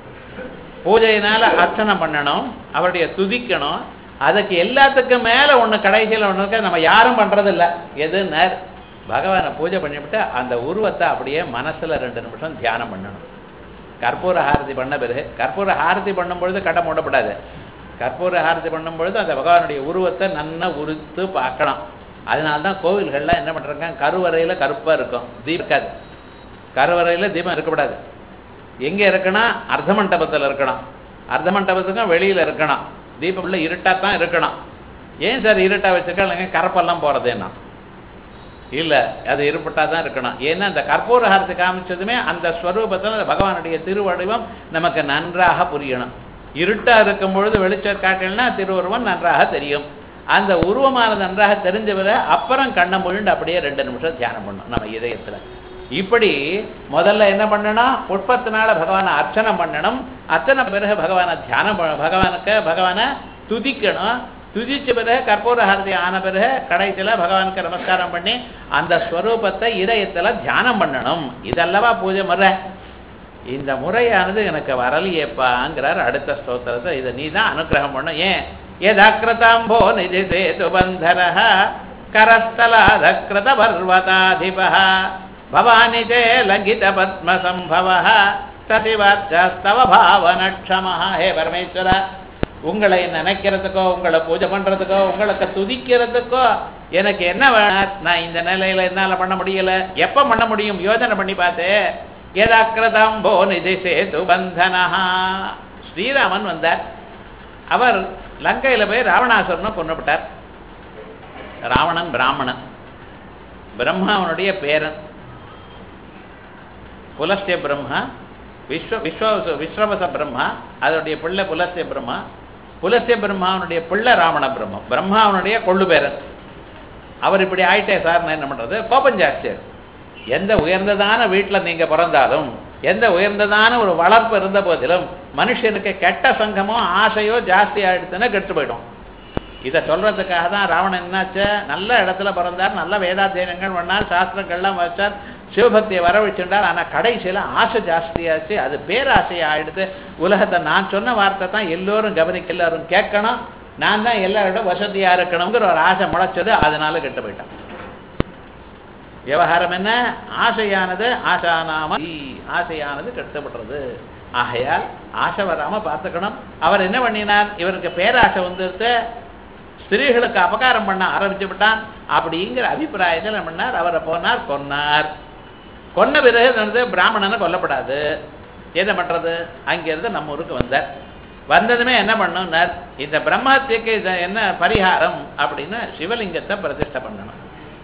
பூஜையினால அர்ச்சனை பண்ணணும் அவருடைய துதிக்கணும் அதுக்கு எல்லாத்துக்கும் மேலே ஒன்று கடைசியில் ஒன்று இருக்க நம்ம யாரும் பண்ணுறதில்ல எதுன்னு பகவானை பூஜை பண்ணிவிட்டு அந்த உருவத்தை அப்படியே மனசில் ரெண்டு நிமிஷம் தியானம் பண்ணணும் கற்பூர ஹாரதி பண்ண பிறகு கற்பூர ஹாரதி பண்ணும்பொழுது கட்ட மூடப்படாது கற்பூர ஹாரதி பண்ணும்பொழுது அந்த பகவானுடைய உருவத்தை நன்னா உறுத்து பார்க்கலாம் அதனால தான் கோவில்கள்லாம் என்ன பண்ணுறாங்க கருவறையில் கருப்பாக இருக்கும் தீபம் இருக்காது கருவறையில் தீபம் இருக்கக்கூடாது எங்கே இருக்குன்னா அர்த்த மண்டபத்தில் இருக்கணும் அர்த்த மண்டபத்துக்கும் வெளியில் இருக்கணும் தீபம் உள்ள இருட்டாக தான் இருக்கணும் ஏன் சார் இருட்டாக வச்சுருக்காங்க கரப்பெல்லாம் போகிறதேன்னா இல்லை அது இருப்பட்டாக தான் இருக்கணும் ஏன்னா அந்த கற்பூர ஹாரத்தை காமிச்சதுமே அந்த ஸ்வரூபத்தில் அந்த பகவானுடைய திருவடிவம் நமக்கு நன்றாக புரியணும் இருட்டாக இருக்கும் பொழுது வெளிச்சம் காட்டலன்னா திருவுருவம் நன்றாக தெரியும் அந்த உருவமானது நன்றாக தெரிஞ்சவரை அப்புறம் கண்ணை முழுண்டு அப்படியே ரெண்டு நிமிஷம் தியானம் பண்ணும் நம்ம இதயத்தில் இப்படி முதல்ல என்ன பண்ணணும் புஷ்பத்தினால பகவானை அர்ச்சனை பண்ணணும் அர்ச்சனை பிறகு பகவானை தியானம் பண்ண பகவானுக்கு பகவானை துதிக்கணும் துதிச்ச பிறகு கற்பூர ஹாரதி ஆன பிறகு கடைசியில் பகவானுக்கு நமஸ்காரம் பண்ணி அந்த ஸ்வரூபத்தை இதயத்தில் தியானம் பண்ணணும் இதல்லவா பூஜை முறை இந்த முறையானது எனக்கு வரலையேப்பாங்கிறார் அடுத்த ஸ்தோத்திரத்தை இதை நீ தான் அனுகிரகம் பண்ணும் ஏன் यदाकृताम्भो निधिसेतु बन्धनः करस्थलाधकृतपर्वताधिपः भवानि ते लङ्घितपद्मसम्भवः சசிவாச்சஸ்தவ பாவனக்ஷமஹ ஹே பரமேஸ்வர உங்களை நினைக்கிறதுக்கோ உங்களை பூஜை பண்ணுறதுக்கோ உங்களுக்கு துதிக்கிறதுக்கோ எனக்கு என்ன வேணும் நான் இந்த நிலையில் என்னால் பண்ண முடியல எப்போ பண்ண முடியும் யோசனை பண்ணி பார்த்தேன் எதாக்கிரதம்போ நிதி சேது பந்தனஹா ஸ்ரீராமன் வந்தார் அவர் லங்கையில் போய் ராவணாசுரனை கொண்டுவிட்டார் ராவணன் பிராமணன் பிரம்மாவனுடைய பேரன் புலஸ்திய பிரம்மா விஸ்வ விஸ்வ விஸ்வவச பிரம்மா அதனுடைய பிள்ளை புலஸ்ய பிரம்மா புலஸ்ய பிரம்மாவனுடைய பிள்ளை ராவண பிரம்மம் பிரம்மாவனுடைய கொள்ளு பேரன் அவர் இப்படி ஆயிட்டே சார் நான் என்ன பண்றது கோபம் ஜாஸ்தியா இருக்கு. எந்த உயர்ந்ததான வீட்டில் நீங்க பிறந்தாலும் எந்த உயர்ந்ததான ஒரு வளர்ப்பு இருந்த போதிலும் மனுஷனுக்கு கெட்ட சங்கமோ ஆசையோ ஜாஸ்தி ஆயிடுச்சுன்னா கெட்டு போயிடும் இதை சொல்றதுக்காக தான் ராவணன் என்னாச்சு நல்ல இடத்துல பிறந்தார் நல்ல வேதாத்தியனங்கள் பண்ணார் சாஸ்திரங்கள்லாம் வச்சார் சிவபக்தியை வரவழைச்சுட்டார் ஆனால் கடைசியில் ஆசை ஜாஸ்தியாச்சு அது பேராசையா ஆயிடுது உலகத்தை நான் சொன்ன வார்த்தை தான் எல்லோரும் கவனிக்க எல்லாரும் கேட்கணும் நான் தான் எல்லாரோட வசதியா இருக்கணுங்கிற ஒரு ஆசை முளைச்சது அதனால கெட்டு போயிட்டான் விவகாரம் என்ன ஆசையானது ஆசானாம ஆசையானது கெடுத்தப்படுறது ஆகையால் ஆசை வராம பார்த்துக்கணும் அவர் என்ன பண்ணினார் இவருக்கு பேராசை வந்துருத்து ஸ்திரீகளுக்கு அபகாரம் பண்ண ஆரம்பிச்சு விட்டான் அப்படிங்கிற அபிப்பிராயத்தில் என்ன பண்ணார் அவரை போனார் கொன்னார் கொன்ன பிறகு வந்து பிராமணனை கொல்லப்படாது என்ன பண்றது அங்கிருந்து நம்ம ஊருக்கு வந்தார் வந்ததுமே என்ன பண்ணணும்னார் இந்த பிரம்மத்துக்கு இது என்ன பரிகாரம் அப்படின்னு சிவலிங்கத்தை பிரதிஷ்டை பண்ணணும்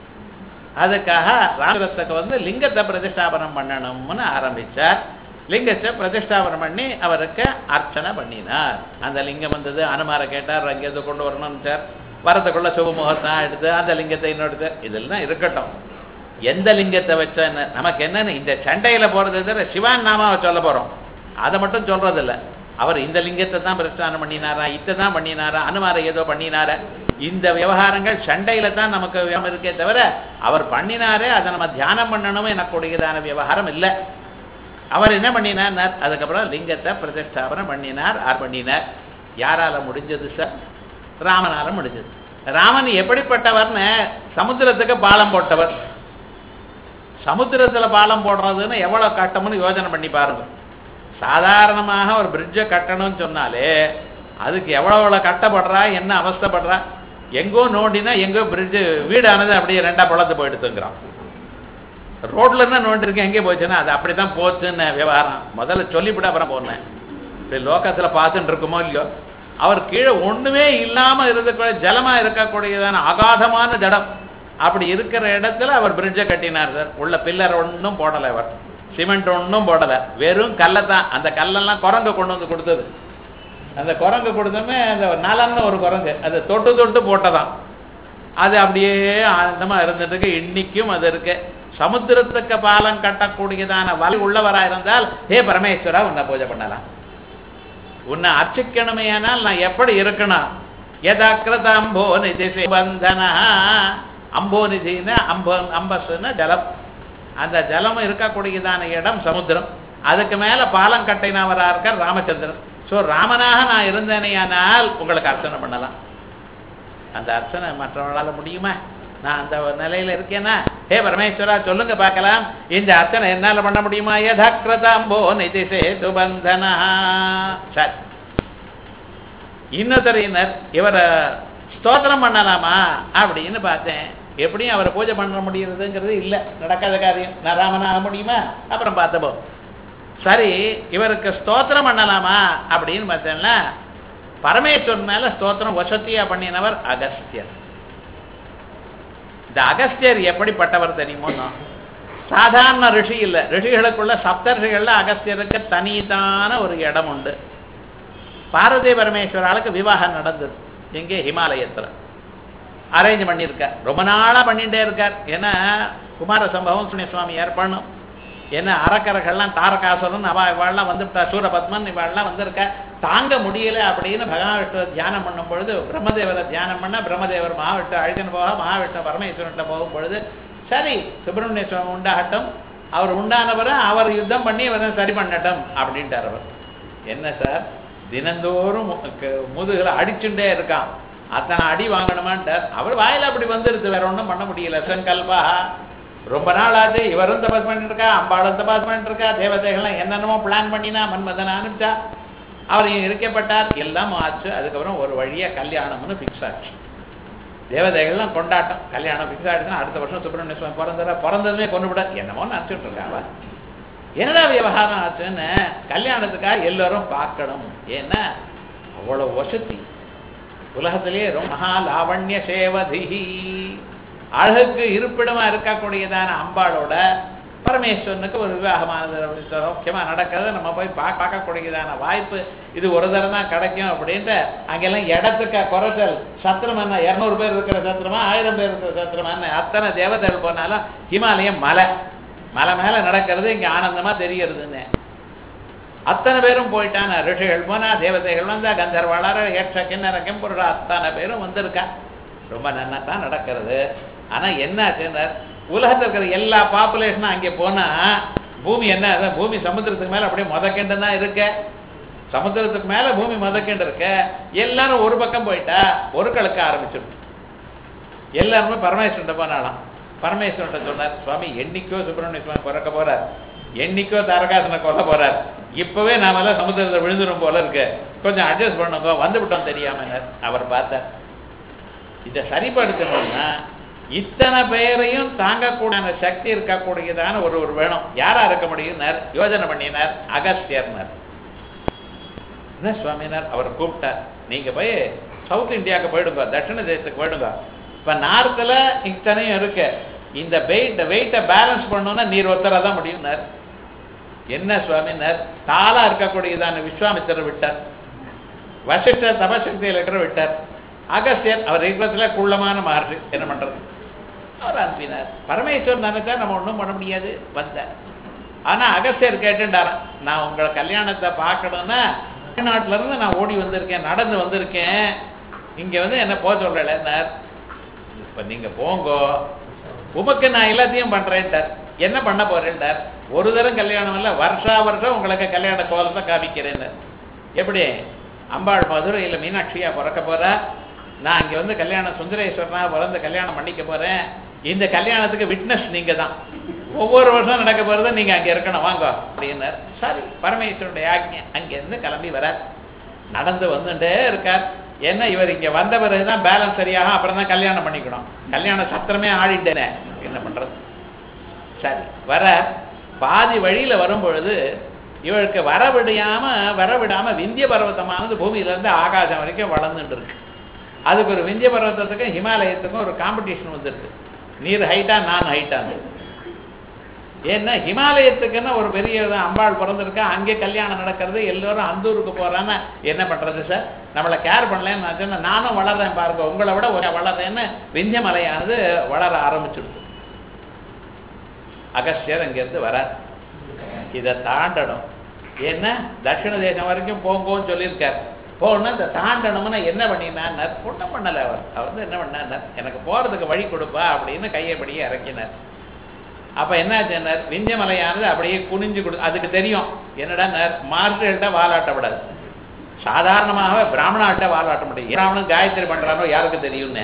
அதுக்காக ராமரத்துக்கு வந்து லிங்கத்தை பிரதிஷ்டாபனம் பண்ணணும்னு ஆரம்பிச்சார் லிங்கத்தை பிரதிஷ்டாபனம் பண்ணி அவருக்கு அர்ச்சனை பண்ணினார் அந்த லிங்கம் வந்தது அனுமாரை கேட்டார் அங்கேருந்து கொண்டு வரணும்னு சார் வரதுக்குள்ள சுபமுகத்தான் எடுத்து அந்த லிங்கத்தை இன்னொரு இதெல்லாம் இருக்கட்டும் எந்த லிங்கத்தை வச்சா என்ன நமக்கு என்னன்னு இந்த சண்டையில போறது தவிர சிவான் நாமாவை சொல்ல போறோம் அதை மட்டும் சொல்றது இல்ல அவர் இந்த லிங்கத்தை தான் பிரஸ்தானம் பண்ணினாரா இத்தை தான் பண்ணினாரா அனுமாரை ஏதோ பண்ணினாரா இந்த விவகாரங்கள் சண்டையில தான் நமக்கு விவகாரம் இருக்கே தவிர அவர் பண்ணினாரே அதை நம்ம தியானம் பண்ணணும் எனக்கூடியதான விவகாரம் இல்லை அவர் என்ன பண்ணினார் அதுக்கப்புறம் லிங்கத்தை பிரதிஷ்டாபனம் பண்ணினார் ஆர் பண்ணினார் யாரால முடிஞ்சது சார் ராமனால முடிஞ்சது ராமன் எப்படிப்பட்டவர்னு சமுத்திரத்துக்கு பாலம் போட்டவர் சமுத்திரத்துல பாலம் போடுறதுன்னு எவ்வளவு கட்டம்னு யோசனை பண்ணி பாருங்க சாதாரணமாக ஒரு பிரிட்ஜை கட்டணும்னு சொன்னாலே அதுக்கு எவ்வளவு எவ்வளவு கட்டப்படுறா என்ன அவஸ்தைப்படுறா எங்கோ நோண்டினா எங்கோ பிரிட்ஜு வீடானது அப்படியே ரெண்டா பழத்து போயிடுத்துங்கிறான் ரோட்ல இருந்தா நோண்டிருக்கேன் எங்கே போச்சுன்னா அது அப்படிதான் போச்சுன்னு விவகாரம் முதல்ல சொல்லிவிட்டு அப்புறம் போனேன் இப்படி லோகத்துல பார்த்துட்டு இருக்குமோ இல்லையோ அவர் கீழே ஒண்ணுமே இல்லாம இருக்க ஜலமா இருக்கக்கூடியதான அகாதமான ஜடம் அப்படி இருக்கிற இடத்துல அவர் பிரிட்ஜை கட்டினார் சார் உள்ள பில்லர் ஒன்றும் போடலை அவர் சிமெண்ட் ஒன்றும் போடலை வெறும் கல்லை தான் அந்த கல்லெல்லாம் குரங்கு கொண்டு வந்து கொடுத்தது அந்த குரங்கு கொடுத்தோமே அந்த நலன்னு ஒரு குரங்கு அதை தொட்டு தொட்டு போட்டதான் அது அப்படியே ஆனந்தமா இருந்ததுக்கு இன்னைக்கும் அது இருக்கு சமுத்திரத்துக்கு பாலம் கட்டக்கூடியதான வலி உள்ளவரா இருந்தால் ஹே பரமேஸ்வரா உன்னை பூஜை பண்ணலாம் உன்னை அர்ச்சிக்கணுமே ஆனால் நான் எப்படி இருக்கணும் யதாக்கிரத அம்போ நிதி பந்தனா அம்போ நிதினா அம்போ அம்பஸ்னா ஜலம் அந்த ஜலம் இருக்கக்கூடியதான இடம் சமுத்திரம் அதுக்கு மேல பாலம் கட்டினவரா இருக்கார் ராமச்சந்திரன் ஸோ ராமனாக நான் இருந்தேனேயானால் உங்களுக்கு அர்ச்சனை பண்ணலாம் அந்த அர்ச்சனை மற்றவர்களால முடியுமா நான் அந்த நிலையில இருக்கேனா ஹே பரமேஸ்வரா சொல்லுங்க பார்க்கலாம் இந்த அர்ச்சனை என்னால பண்ண முடியுமா யதாக்கிரதாம்போ நிதிசே சுபந்தனா சரி இன்னொருத்தரையினர் இவரை ஸ்தோத்திரம் பண்ணலாமா அப்படின்னு பார்த்தேன் எப்படியும் அவரை பூஜை பண்ண முடியறதுங்கிறது இல்லை நடக்காத காரியம் நான் ராமனாக முடியுமா அப்புறம் பார்த்தப்போ சரி இவருக்கு ஸ்தோத்திரம் பண்ணலாமா அப்படின்னு பார்த்தேன்னா பரமேஸ்வரன் மேல ஸ்தோத்திரம் வசத்தியா பண்ணினவர் அகஸ்தியர் இந்த அகஸ்தியர் எப்படிப்பட்டவர் தெரியுமோ சாதாரண ரிஷி இல்லை ரிஷிகளுக்குள்ள சப்தர்ஷிகள்ல அகஸ்தியருக்கு தனித்தான ஒரு இடம் உண்டு பார்வதி பரமேஸ்வராளுக்கு விவாகம் நடந்தது எங்கே ஹிமாலயத்தில் அரேஞ்ச் பண்ணியிருக்கார் ரொம்ப நாளாக பண்ணிகிட்டே இருக்கார் ஏன்னா குமார சம்பவம் சுனிய சுவாமி ஏற்படணும் ஏன்னா அரக்கர்கள்லாம் தாரகாசுரன் அவ இவாள்லாம் வந்துவிட்டா சூரபத்மன் இவாள்லாம் வந்திருக்க தாங்க முடியல அப்படின்னு பகவான் தியானம் பண்ணும் பொழுது பிரம்மதேவரை தியானம் பண்ண பிரம்மதேவர் மகாவிட்டு அழுகன் போக மகாவிஷ்ணு பரமேஸ்வரன்ட்ட போகும் பொழுது சரி சுப்பிரமணிய சுவாமி உண்டாகட்டும் அவர் உண்டானவரை அவர் யுத்தம் பண்ணி இவரை சரி பண்ணட்டும் அப்படின்ட்டார் அவர் என்ன சார் தினந்தோறும் முதுகுல அடிச்சுட்டே இருக்கான் அத்தனை அடி வாங்கணுமான்ட்டார் அவர் வாயில அப்படி வந்துருது வேற ஒன்றும் பண்ண முடியல சங்கல்பா ரொம்ப நாள் ஆச்சு இவரும் தபாஸ் பண்ணிட்டு இருக்கா அம்பாளும் தபாஸ் பண்ணிட்டு இருக்கா தேவதைகள்லாம் என்னென்னமோ பிளான் பண்ணினா மன்மதனை அனுப்பிச்சா அவர் இருக்கப்பட்டார் எல்லாம் ஆச்சு அதுக்கப்புறம் ஒரு வழியா கல்யாணம்னு ஃபிக்ஸ் ஆச்சு தேவதைகள்லாம் கொண்டாட்டம் கல்யாணம் ஃபிக்ஸ் ஆயிடுச்சுன்னா அடுத்த வருஷம் சுப்பிரமணிய சுவாமி பிறந்தர பிறந்ததுமே கொண்டு விட என்னமோ நினச்சிட்டு இருக்காவா என்னடா விவகாரம் ஆச்சுன்னு கல்யாணத்துக்காக எல்லாரும் பார்க்கணும் ஏன்னா அவ்வளவு வசதி உலகத்திலேயே ரொம்ப மகா லாவண்ய சேவதிஹி அழகுக்கு இருப்பிடமா இருக்கக்கூடியதான அம்பாளோட பரமேஸ்வரனுக்கு ஒரு விவாகமானது சௌக்கியமா நடக்கிறது நம்ம போய் பார்க்க பார்க்கக்கூடியதான வாய்ப்பு இது ஒரு தரம் தான் கிடைக்கும் அப்படின்ட்டு அங்கெல்லாம் இடத்துக்கு குறைச்சல் சத்திரம் என்ன இரநூறு பேர் இருக்கிற சத்திரமா ஆயிரம் பேர் இருக்கிற சத்திரமான்னு அத்தனை தேவதைகள் போனாலும் ஹிமாலயம் மலை மலை மேல நடக்கிறது இங்க ஆனந்தமா தெரியறதுன்னு அத்தனை பேரும் போயிட்டான ரிஷிகள் போனா தேவதைகள் வந்தா கந்தர்வாளர் யட்ச கிண்ணற கெம்புருடா அத்தனை பேரும் வந்திருக்கா ரொம்ப நன்னா தான் நடக்கிறது ஆனா என்ன ஆச்சுன்னா உலகத்தில் இருக்கிற எல்லா பாப்புலேஷனும் அங்கே போனா பூமி என்ன அதான் பூமி சமுத்திரத்துக்கு மேல அப்படியே முதக்கெண்டு தான் இருக்க சமுத்திரத்துக்கு மேல பூமி முதக்கெண்டு இருக்க எல்லாரும் ஒரு பக்கம் போயிட்டா ஒரு கலக்க ஆரம்பிச்சிடும் எல்லாருமே பரமேஸ்வரன் போனாலாம் பரமேஸ்வரன் சொன்னார் சுவாமி என்னைக்கோ சுப்பிரமணிய சுவாமி பிறக்க போறார் என்னைக்கோ தாரகாசனை கொல்ல போறார் இப்பவே நாமெல்லாம் சமுத்திரத்தை விழுந்துரும் போல இருக்கு கொஞ்சம் அட்ஜஸ்ட் பண்ணுங்க வந்து விட்டோம் தெரியாம அவர் பார்த்தார் இதை சரிப்படுத்தணும்னா இத்தனை பேரையும் தாங்கக்கூடாத சக்தி இருக்கக்கூடியதான ஒரு ஒரு வேணும் யாரா இருக்க முடியும்னார் யோஜனை பண்ணினார் அகஸ்தியர்னார் என்ன சுவாமினார் அவர் கூப்பிட்டார் நீங்க போய் சவுத் இந்தியாவுக்கு போயிடுங்க தட்சிண தேசத்துக்கு போயிடுங்க இப்ப நார்த்தில் இத்தனையும் இருக்கு இந்த வெயிட் வெயிட்டை பேலன்ஸ் பண்ணணும்னா நீர் ஒத்தரா தான் முடியும்னார் என்ன சுவாமினார் தாளா இருக்கக்கூடியதான விஸ்வாமித்திரர் விட்டார் வசிஷ்டர் தபசக்தியில் இருக்கிற விட்டார் அகஸ்தியர் அவர் இருக்கிறதுல குள்ளமான மகர்ஷி என்ன பண்றது அவர் அனுப்பினார் பரமேஸ்வரன் நினைச்சா நம்ம ஒன்றும் பண்ண முடியாது வந்தார் ஆனா அகஸ்தியர் கேட்டுட்டாராம் நான் உங்களை கல்யாணத்தை பார்க்கணும்னா தமிழ்நாட்டுல இருந்து நான் ஓடி வந்திருக்கேன் நடந்து வந்திருக்கேன் இங்க வந்து என்ன போக சொல்லலைன்னார் இப்ப நீங்க போங்கோ உமக்கு நான் எல்லாத்தையும் பண்றேன்ட்டார் என்ன பண்ண போறேன்ட்டார் ஒரு தரம் கல்யாணம் இல்ல வருஷா வருஷம் உங்களுக்கு கல்யாண கோலத்தை காமிக்கிறேன்னு எப்படி அம்பாள் மதுரையில் மீனாட்சியா பிறக்க போறா நான் இங்க வந்து கல்யாணம் சுந்தரேஸ்வரனா பிறந்து கல்யாணம் பண்ணிக்க போறேன் இந்த கல்யாணத்துக்கு விட்னஸ் நீங்க தான் ஒவ்வொரு வருஷம் நடக்க போறது நீங்க அங்க இருக்கணும் வாங்க அப்படின்னார் சரி பரமேஸ்வருடைய ஆக்ஞை அங்கிருந்து கிளம்பி வர நடந்து வந்துட்டே இருக்கார் என்ன இவர் இங்க வந்த பிறகுதான் பேலன்ஸ் சரியாக அப்புறம் தான் கல்யாணம் பண்ணிக்கணும் கல்யாண சத்திரமே ஆடிட்டேனே என்ன பண்றது சரி வர பாதி வழியில வரும் பொழுது இவளுக்கு வரவிடாம வரவிடாம விந்திய பர்வதமானது பூமியில இருந்து ஆகாசம் வரைக்கும் வளர்ந்துட்டு இருக்கு அதுக்கு ஒரு விந்திய பர்வதத்துக்கும் ஹிமாலயத்துக்கும் ஒரு காம்படிஷன் வந்துருக்கு நீர் ஹைட்டா நான் ஹைட்டான்னு ஏன்னா ஹிமாலயத்துக்குன்னு ஒரு பெரிய இது அம்பாள் பிறந்திருக்கா அங்கே கல்யாணம் நடக்கிறது எல்லோரும் அந்த ஊருக்கு போறான்னா என்ன பண்றது சார் நம்மளை கேர் பண்ணலன்னு நான் சொன்னேன் நானும் வளர்றேன் பாருங்க உங்களை விட ஒரு வளர்றேன்னு விந்திய மலையானது வளர ஆரம்பிச்சிடுது அகஸ்தியர் அங்கிருந்து வர இதை தாண்டணும் ஏன்னா தட்சிண தேசம் வரைக்கும் போங்கோன்னு சொல்லியிருக்கார் போகணும் இந்த தாண்டணும்னா என்ன பண்ணினார் ஒன்றும் பண்ணலை அவர் அவர் வந்து என்ன பண்ணார் எனக்கு போகிறதுக்கு வழி கொடுப்பா அப்படின்னு கையைப்படியே இறக்கினார் அப்போ என்னாச்சுன்னார் விந்தியமலையானது அப்படியே குனிஞ்சு கொடு அதுக்கு தெரியும் என்னடா மார்கழ்கிட்ட வாலாட்டப்படாது சாதாரணமாக பிராமணாட்ட வாலாட்ட முடியும் பிராமணன் காயத்ரி பண்றானோ யாருக்கு தெரியும்னு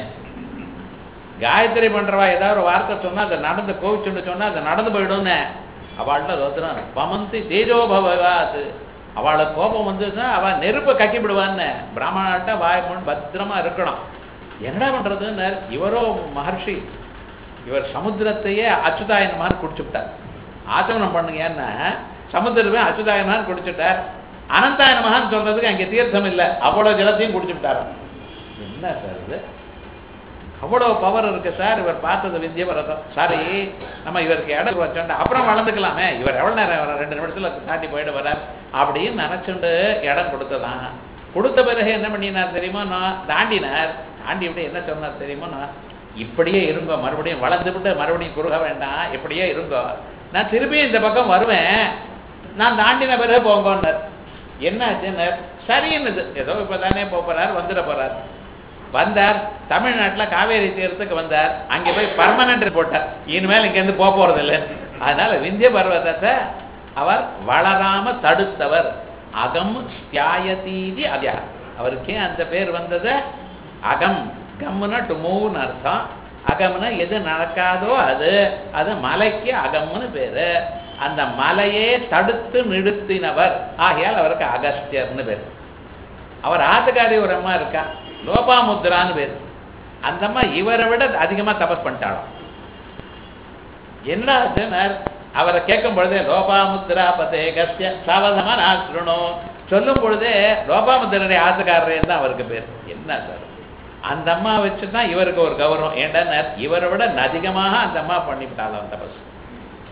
காயத்ரி பண்றவா ஏதாவது ஒரு வார்த்தை சொன்னா அதை நடந்து கோவிச்சுன்னு சொன்னா அதை நடந்து போயிடும்னு அவள்கிட்ட தோத்துறான் பமந்தி தேஜோபவாது அவளுக்கு கோபம் வந்ததுன்னா அவள் நெருப்பை கக்கி விடுவான்னு பிராமணாட்ட வாய்மொழி பத்திரமா இருக்கணும் என்னடா பண்றதுன்னு இவரோ மகர்ஷி இவர் சமுத்திரத்தையே அச்சுதாயனமாக குடிச்சுட்டார் ஆச்சமனம் பண்ணுங்கன்னா சமுத்திரமே அச்சுதாயனமாக குடிச்சுட்டார் அனந்தாயனமான்னு சொல்றதுக்கு அங்கே தீர்த்தம் இல்லை அவ்வளோ ஜலத்தையும் குடிச்சுட்டார் என்ன சார் இது அவ்வளோ பவர் இருக்கு சார் இவர் பார்த்தது விந்தியபரதம் சாரி நம்ம இவருக்கு இடம் வச்சோண்டா அப்புறம் வளர்ந்துக்கலாமே இவர் எவ்வளோ நேரம் வர ரெண்டு நிமிஷத்துல தாண்டி போயிட்டு வரார் அப்படின்னு நினச்சுண்டு இடம் கொடுத்ததான் கொடுத்த பிறகு என்ன பண்ணினார் தெரியுமா நான் தாண்டினார் தாண்டி விட்டு என்ன சொன்னார் தெரியுமா நான் இப்படியே இருங்கோ மறுபடியும் வளர்ந்து விட்டு மறுபடியும் குறுக வேண்டாம் இப்படியே இருங்கோ நான் திரும்பியும் இந்த பக்கம் வருவேன் நான் தாண்டின பிறகு போங்கன்னார் என்ன ஆச்சுன்னார் சரின்னுது ஏதோ இப்போ தானே போகிறார் வந்துட போறார் வந்தார் தமிழ்நாட்டில் காவேரி தீரத்துக்கு வந்தார் அங்கே போய் பர்மனண்ட் போட்டார் இனிமேல் இங்கேருந்து போக போகிறது இல்லை அதனால விந்திய பர்வதத்தை அவர் வளராம தடுத்தவர் அகம் ஸ்தியாயதீதி அகா அவருக்கே அந்த பேர் வந்தது அகம் கம்முனா டு மூவ்னு அர்த்தம் அகம்னா எது நடக்காதோ அது அது மலைக்கு அகம்னு பேரு அந்த மலையே தடுத்து நிறுத்தினவர் ஆகையால் அவருக்கு அகஸ்தியர்னு பேர் அவர் ஆத்துக்காரி ஒரு அம்மா இருக்கா லோபாமுத்ரான்னு பேர் அந்த அம்மா இவரை விட அதிகமா தபஸ் பண்ணிட்டாலும் என்ன ஆச்சுன்னார் அவரை கேட்கும் பொழுதே லோபாமுத்ரா பதே கஸ்ய சாவதமா நான் சொல்லணும் சொல்லும் பொழுதே லோபாமுத்திரனுடைய ஆத்துக்காரரே தான் அவருக்கு பேர் என்ன சார் அந்த அம்மா வச்சு தான் இவருக்கு ஒரு கௌரவம் ஏன்டா இவரை விட அதிகமாக அந்த அம்மா பண்ணிவிட்டாலும் தபஸ்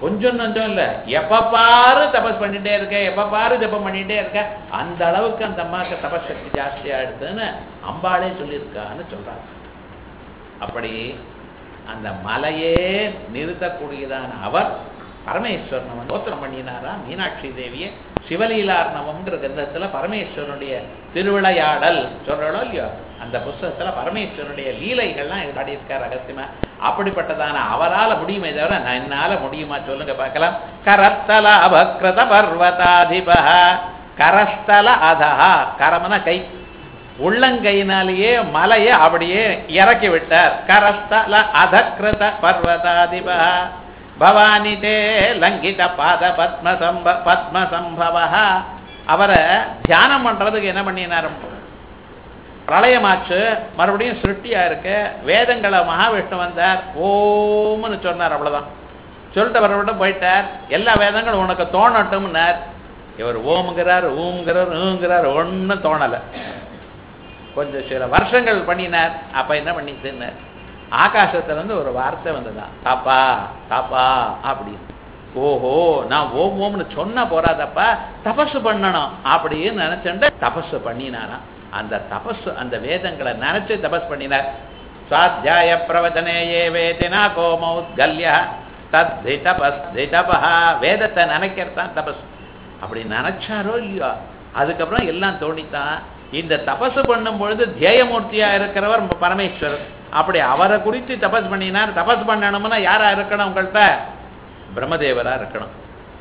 கொஞ்சம் நஞ்சம் இல்ல எப்ப பாரு தபஸ் பண்ணிட்டே இருக்க எப்ப பாரு ஜபம் பண்ணிட்டே இருக்க அந்த அளவுக்கு அந்த அம்மாவுக்கு தபஸ் சக்தி ஜாஸ்தியா எடுத்துன்னு அம்பாளே சொல்லியிருக்கான்னு சொல்றாங்க அப்படி அந்த மலையே நிறுத்தக்கூடியதான அவர் பரமேஸ்வரன் வந்து தோத்திரம் பண்ணினாரா மீனாட்சி தேவியை சிவலீலார்ணவம்ங்கிற கிரந்தத்துல பரமேஸ்வரனுடைய திருவிளையாடல் சொல்றோம் இல்லையோ அந்த புஸ்தகத்துல பரமேஸ்வரனுடைய லீலைகள்லாம் பாடியிருக்கார் அகத்தியமா அப்படிப்பட்டதான அவரால முடியுமே தவிர நான் என்னால முடியுமா சொல்லுங்க பார்க்கலாம் கரத்தல அபக்ரத பர்வதாதிப கரஸ்தல அதஹா கரமன கை உள்ளங்கையினாலேயே மலையை அப்படியே இறக்கி விட்டார் கரஸ்தல அதக்ரத பர்வதாதிப பவானி தே லங்கித பாத பத்ம சம்ப பத்ம சம்பவ அவரை தியானம் பண்றதுக்கு என்ன பண்ணினார் பிரளயமாச்சு மறுபடியும் சிருஷ்டியா இருக்கு வேதங்களை மகாவிஷ்ணு வந்தார் ஓம்னு சொன்னார் அவ்வளவுதான் சொல்லிட்டு வரவிட்டு போயிட்டார் எல்லா வேதங்களும் உனக்கு தோணட்டும்னார் இவர் ஓம்ங்கிறார் ஊம்ங்கிறார் ஊங்கிறார் ஒன்றும் தோணலை கொஞ்சம் சில வருஷங்கள் பண்ணினார் அப்ப என்ன பண்ணிட்டுன்னார் ஆகாசத்துல இருந்து ஒரு வார்த்தை வந்ததான் தாப்பா தாப்பா அப்படின்னு ஓஹோ நான் ஓம் ஓம்னு சொன்ன போறாதப்பா தபசு பண்ணணும் அப்படின்னு நினைச்சுட்டு தபசு பண்ணினாராம் அந்த தபசு அந்த வேதங்களை நினைச்சு தபஸ் பண்ணினார் சுவாத்தியாய பிரவச்சனே ஏ வேதினா கோமௌத்கல்ய தத்தி தபஸ் திதபா வேதத்தை நினைக்கிறது தான் தபஸ் அப்படி நினைச்சாரோ இல்லையோ அதுக்கப்புறம் எல்லாம் தோணித்தான் இந்த தபசு பண்ணும் பொழுது தியேயமூர்த்தியா இருக்கிறவர் பரமேஸ்வரர் அப்படி அவரை குறித்து தபஸ் பண்ணினார் தபஸ் பண்ணணும்னா யாரா இருக்கணும் உங்கள்கிட்ட பிரம்மதேவரா இருக்கணும்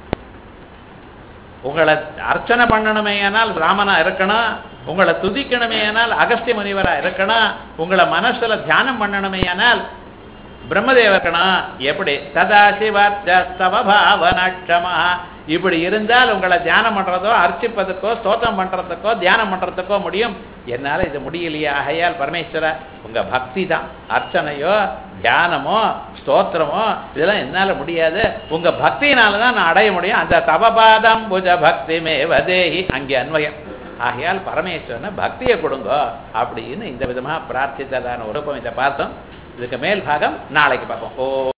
உங்களை அர்ச்சனை பண்ணணுமே ஆனால் ராமனா இருக்கணும் உங்களை துதிக்கணுமே ஆனால் அகஸ்திய முனிவரா இருக்கணும் உங்களை மனசுல தியானம் பண்ணணுமே ஆனால் பிரம்மதேவ இருக்கணும் எப்படி சதாசிவர்த்தவ பாவனட்சமா இப்படி இருந்தால் உங்களை தியானம் பண்றதோ அர்ச்சிப்பதுக்கோ ஸ்தோத்திரம் பண்றதுக்கோ தியானம் பண்றதுக்கோ முடியும் என்னால இது முடியலையே ஆகையால் பரமேஸ்வர உங்க பக்தி தான் அர்ச்சனையோ தியானமோ ஸ்தோத்திரமோ இதெல்லாம் என்னால முடியாது உங்க பக்தியினால தான் நான் அடைய முடியும் அந்த தவபாதம் புஜ பக்தி மேவதேஹி அங்கே அன்வயம் ஆகையால் பரமேஸ்வரனை பக்தியை கொடுங்க அப்படின்னு இந்த விதமா பிரார்த்தித்ததான ஒரு இதை பார்த்தோம் இதுக்கு மேல் பாகம் நாளைக்கு பார்ப்போம் ஓ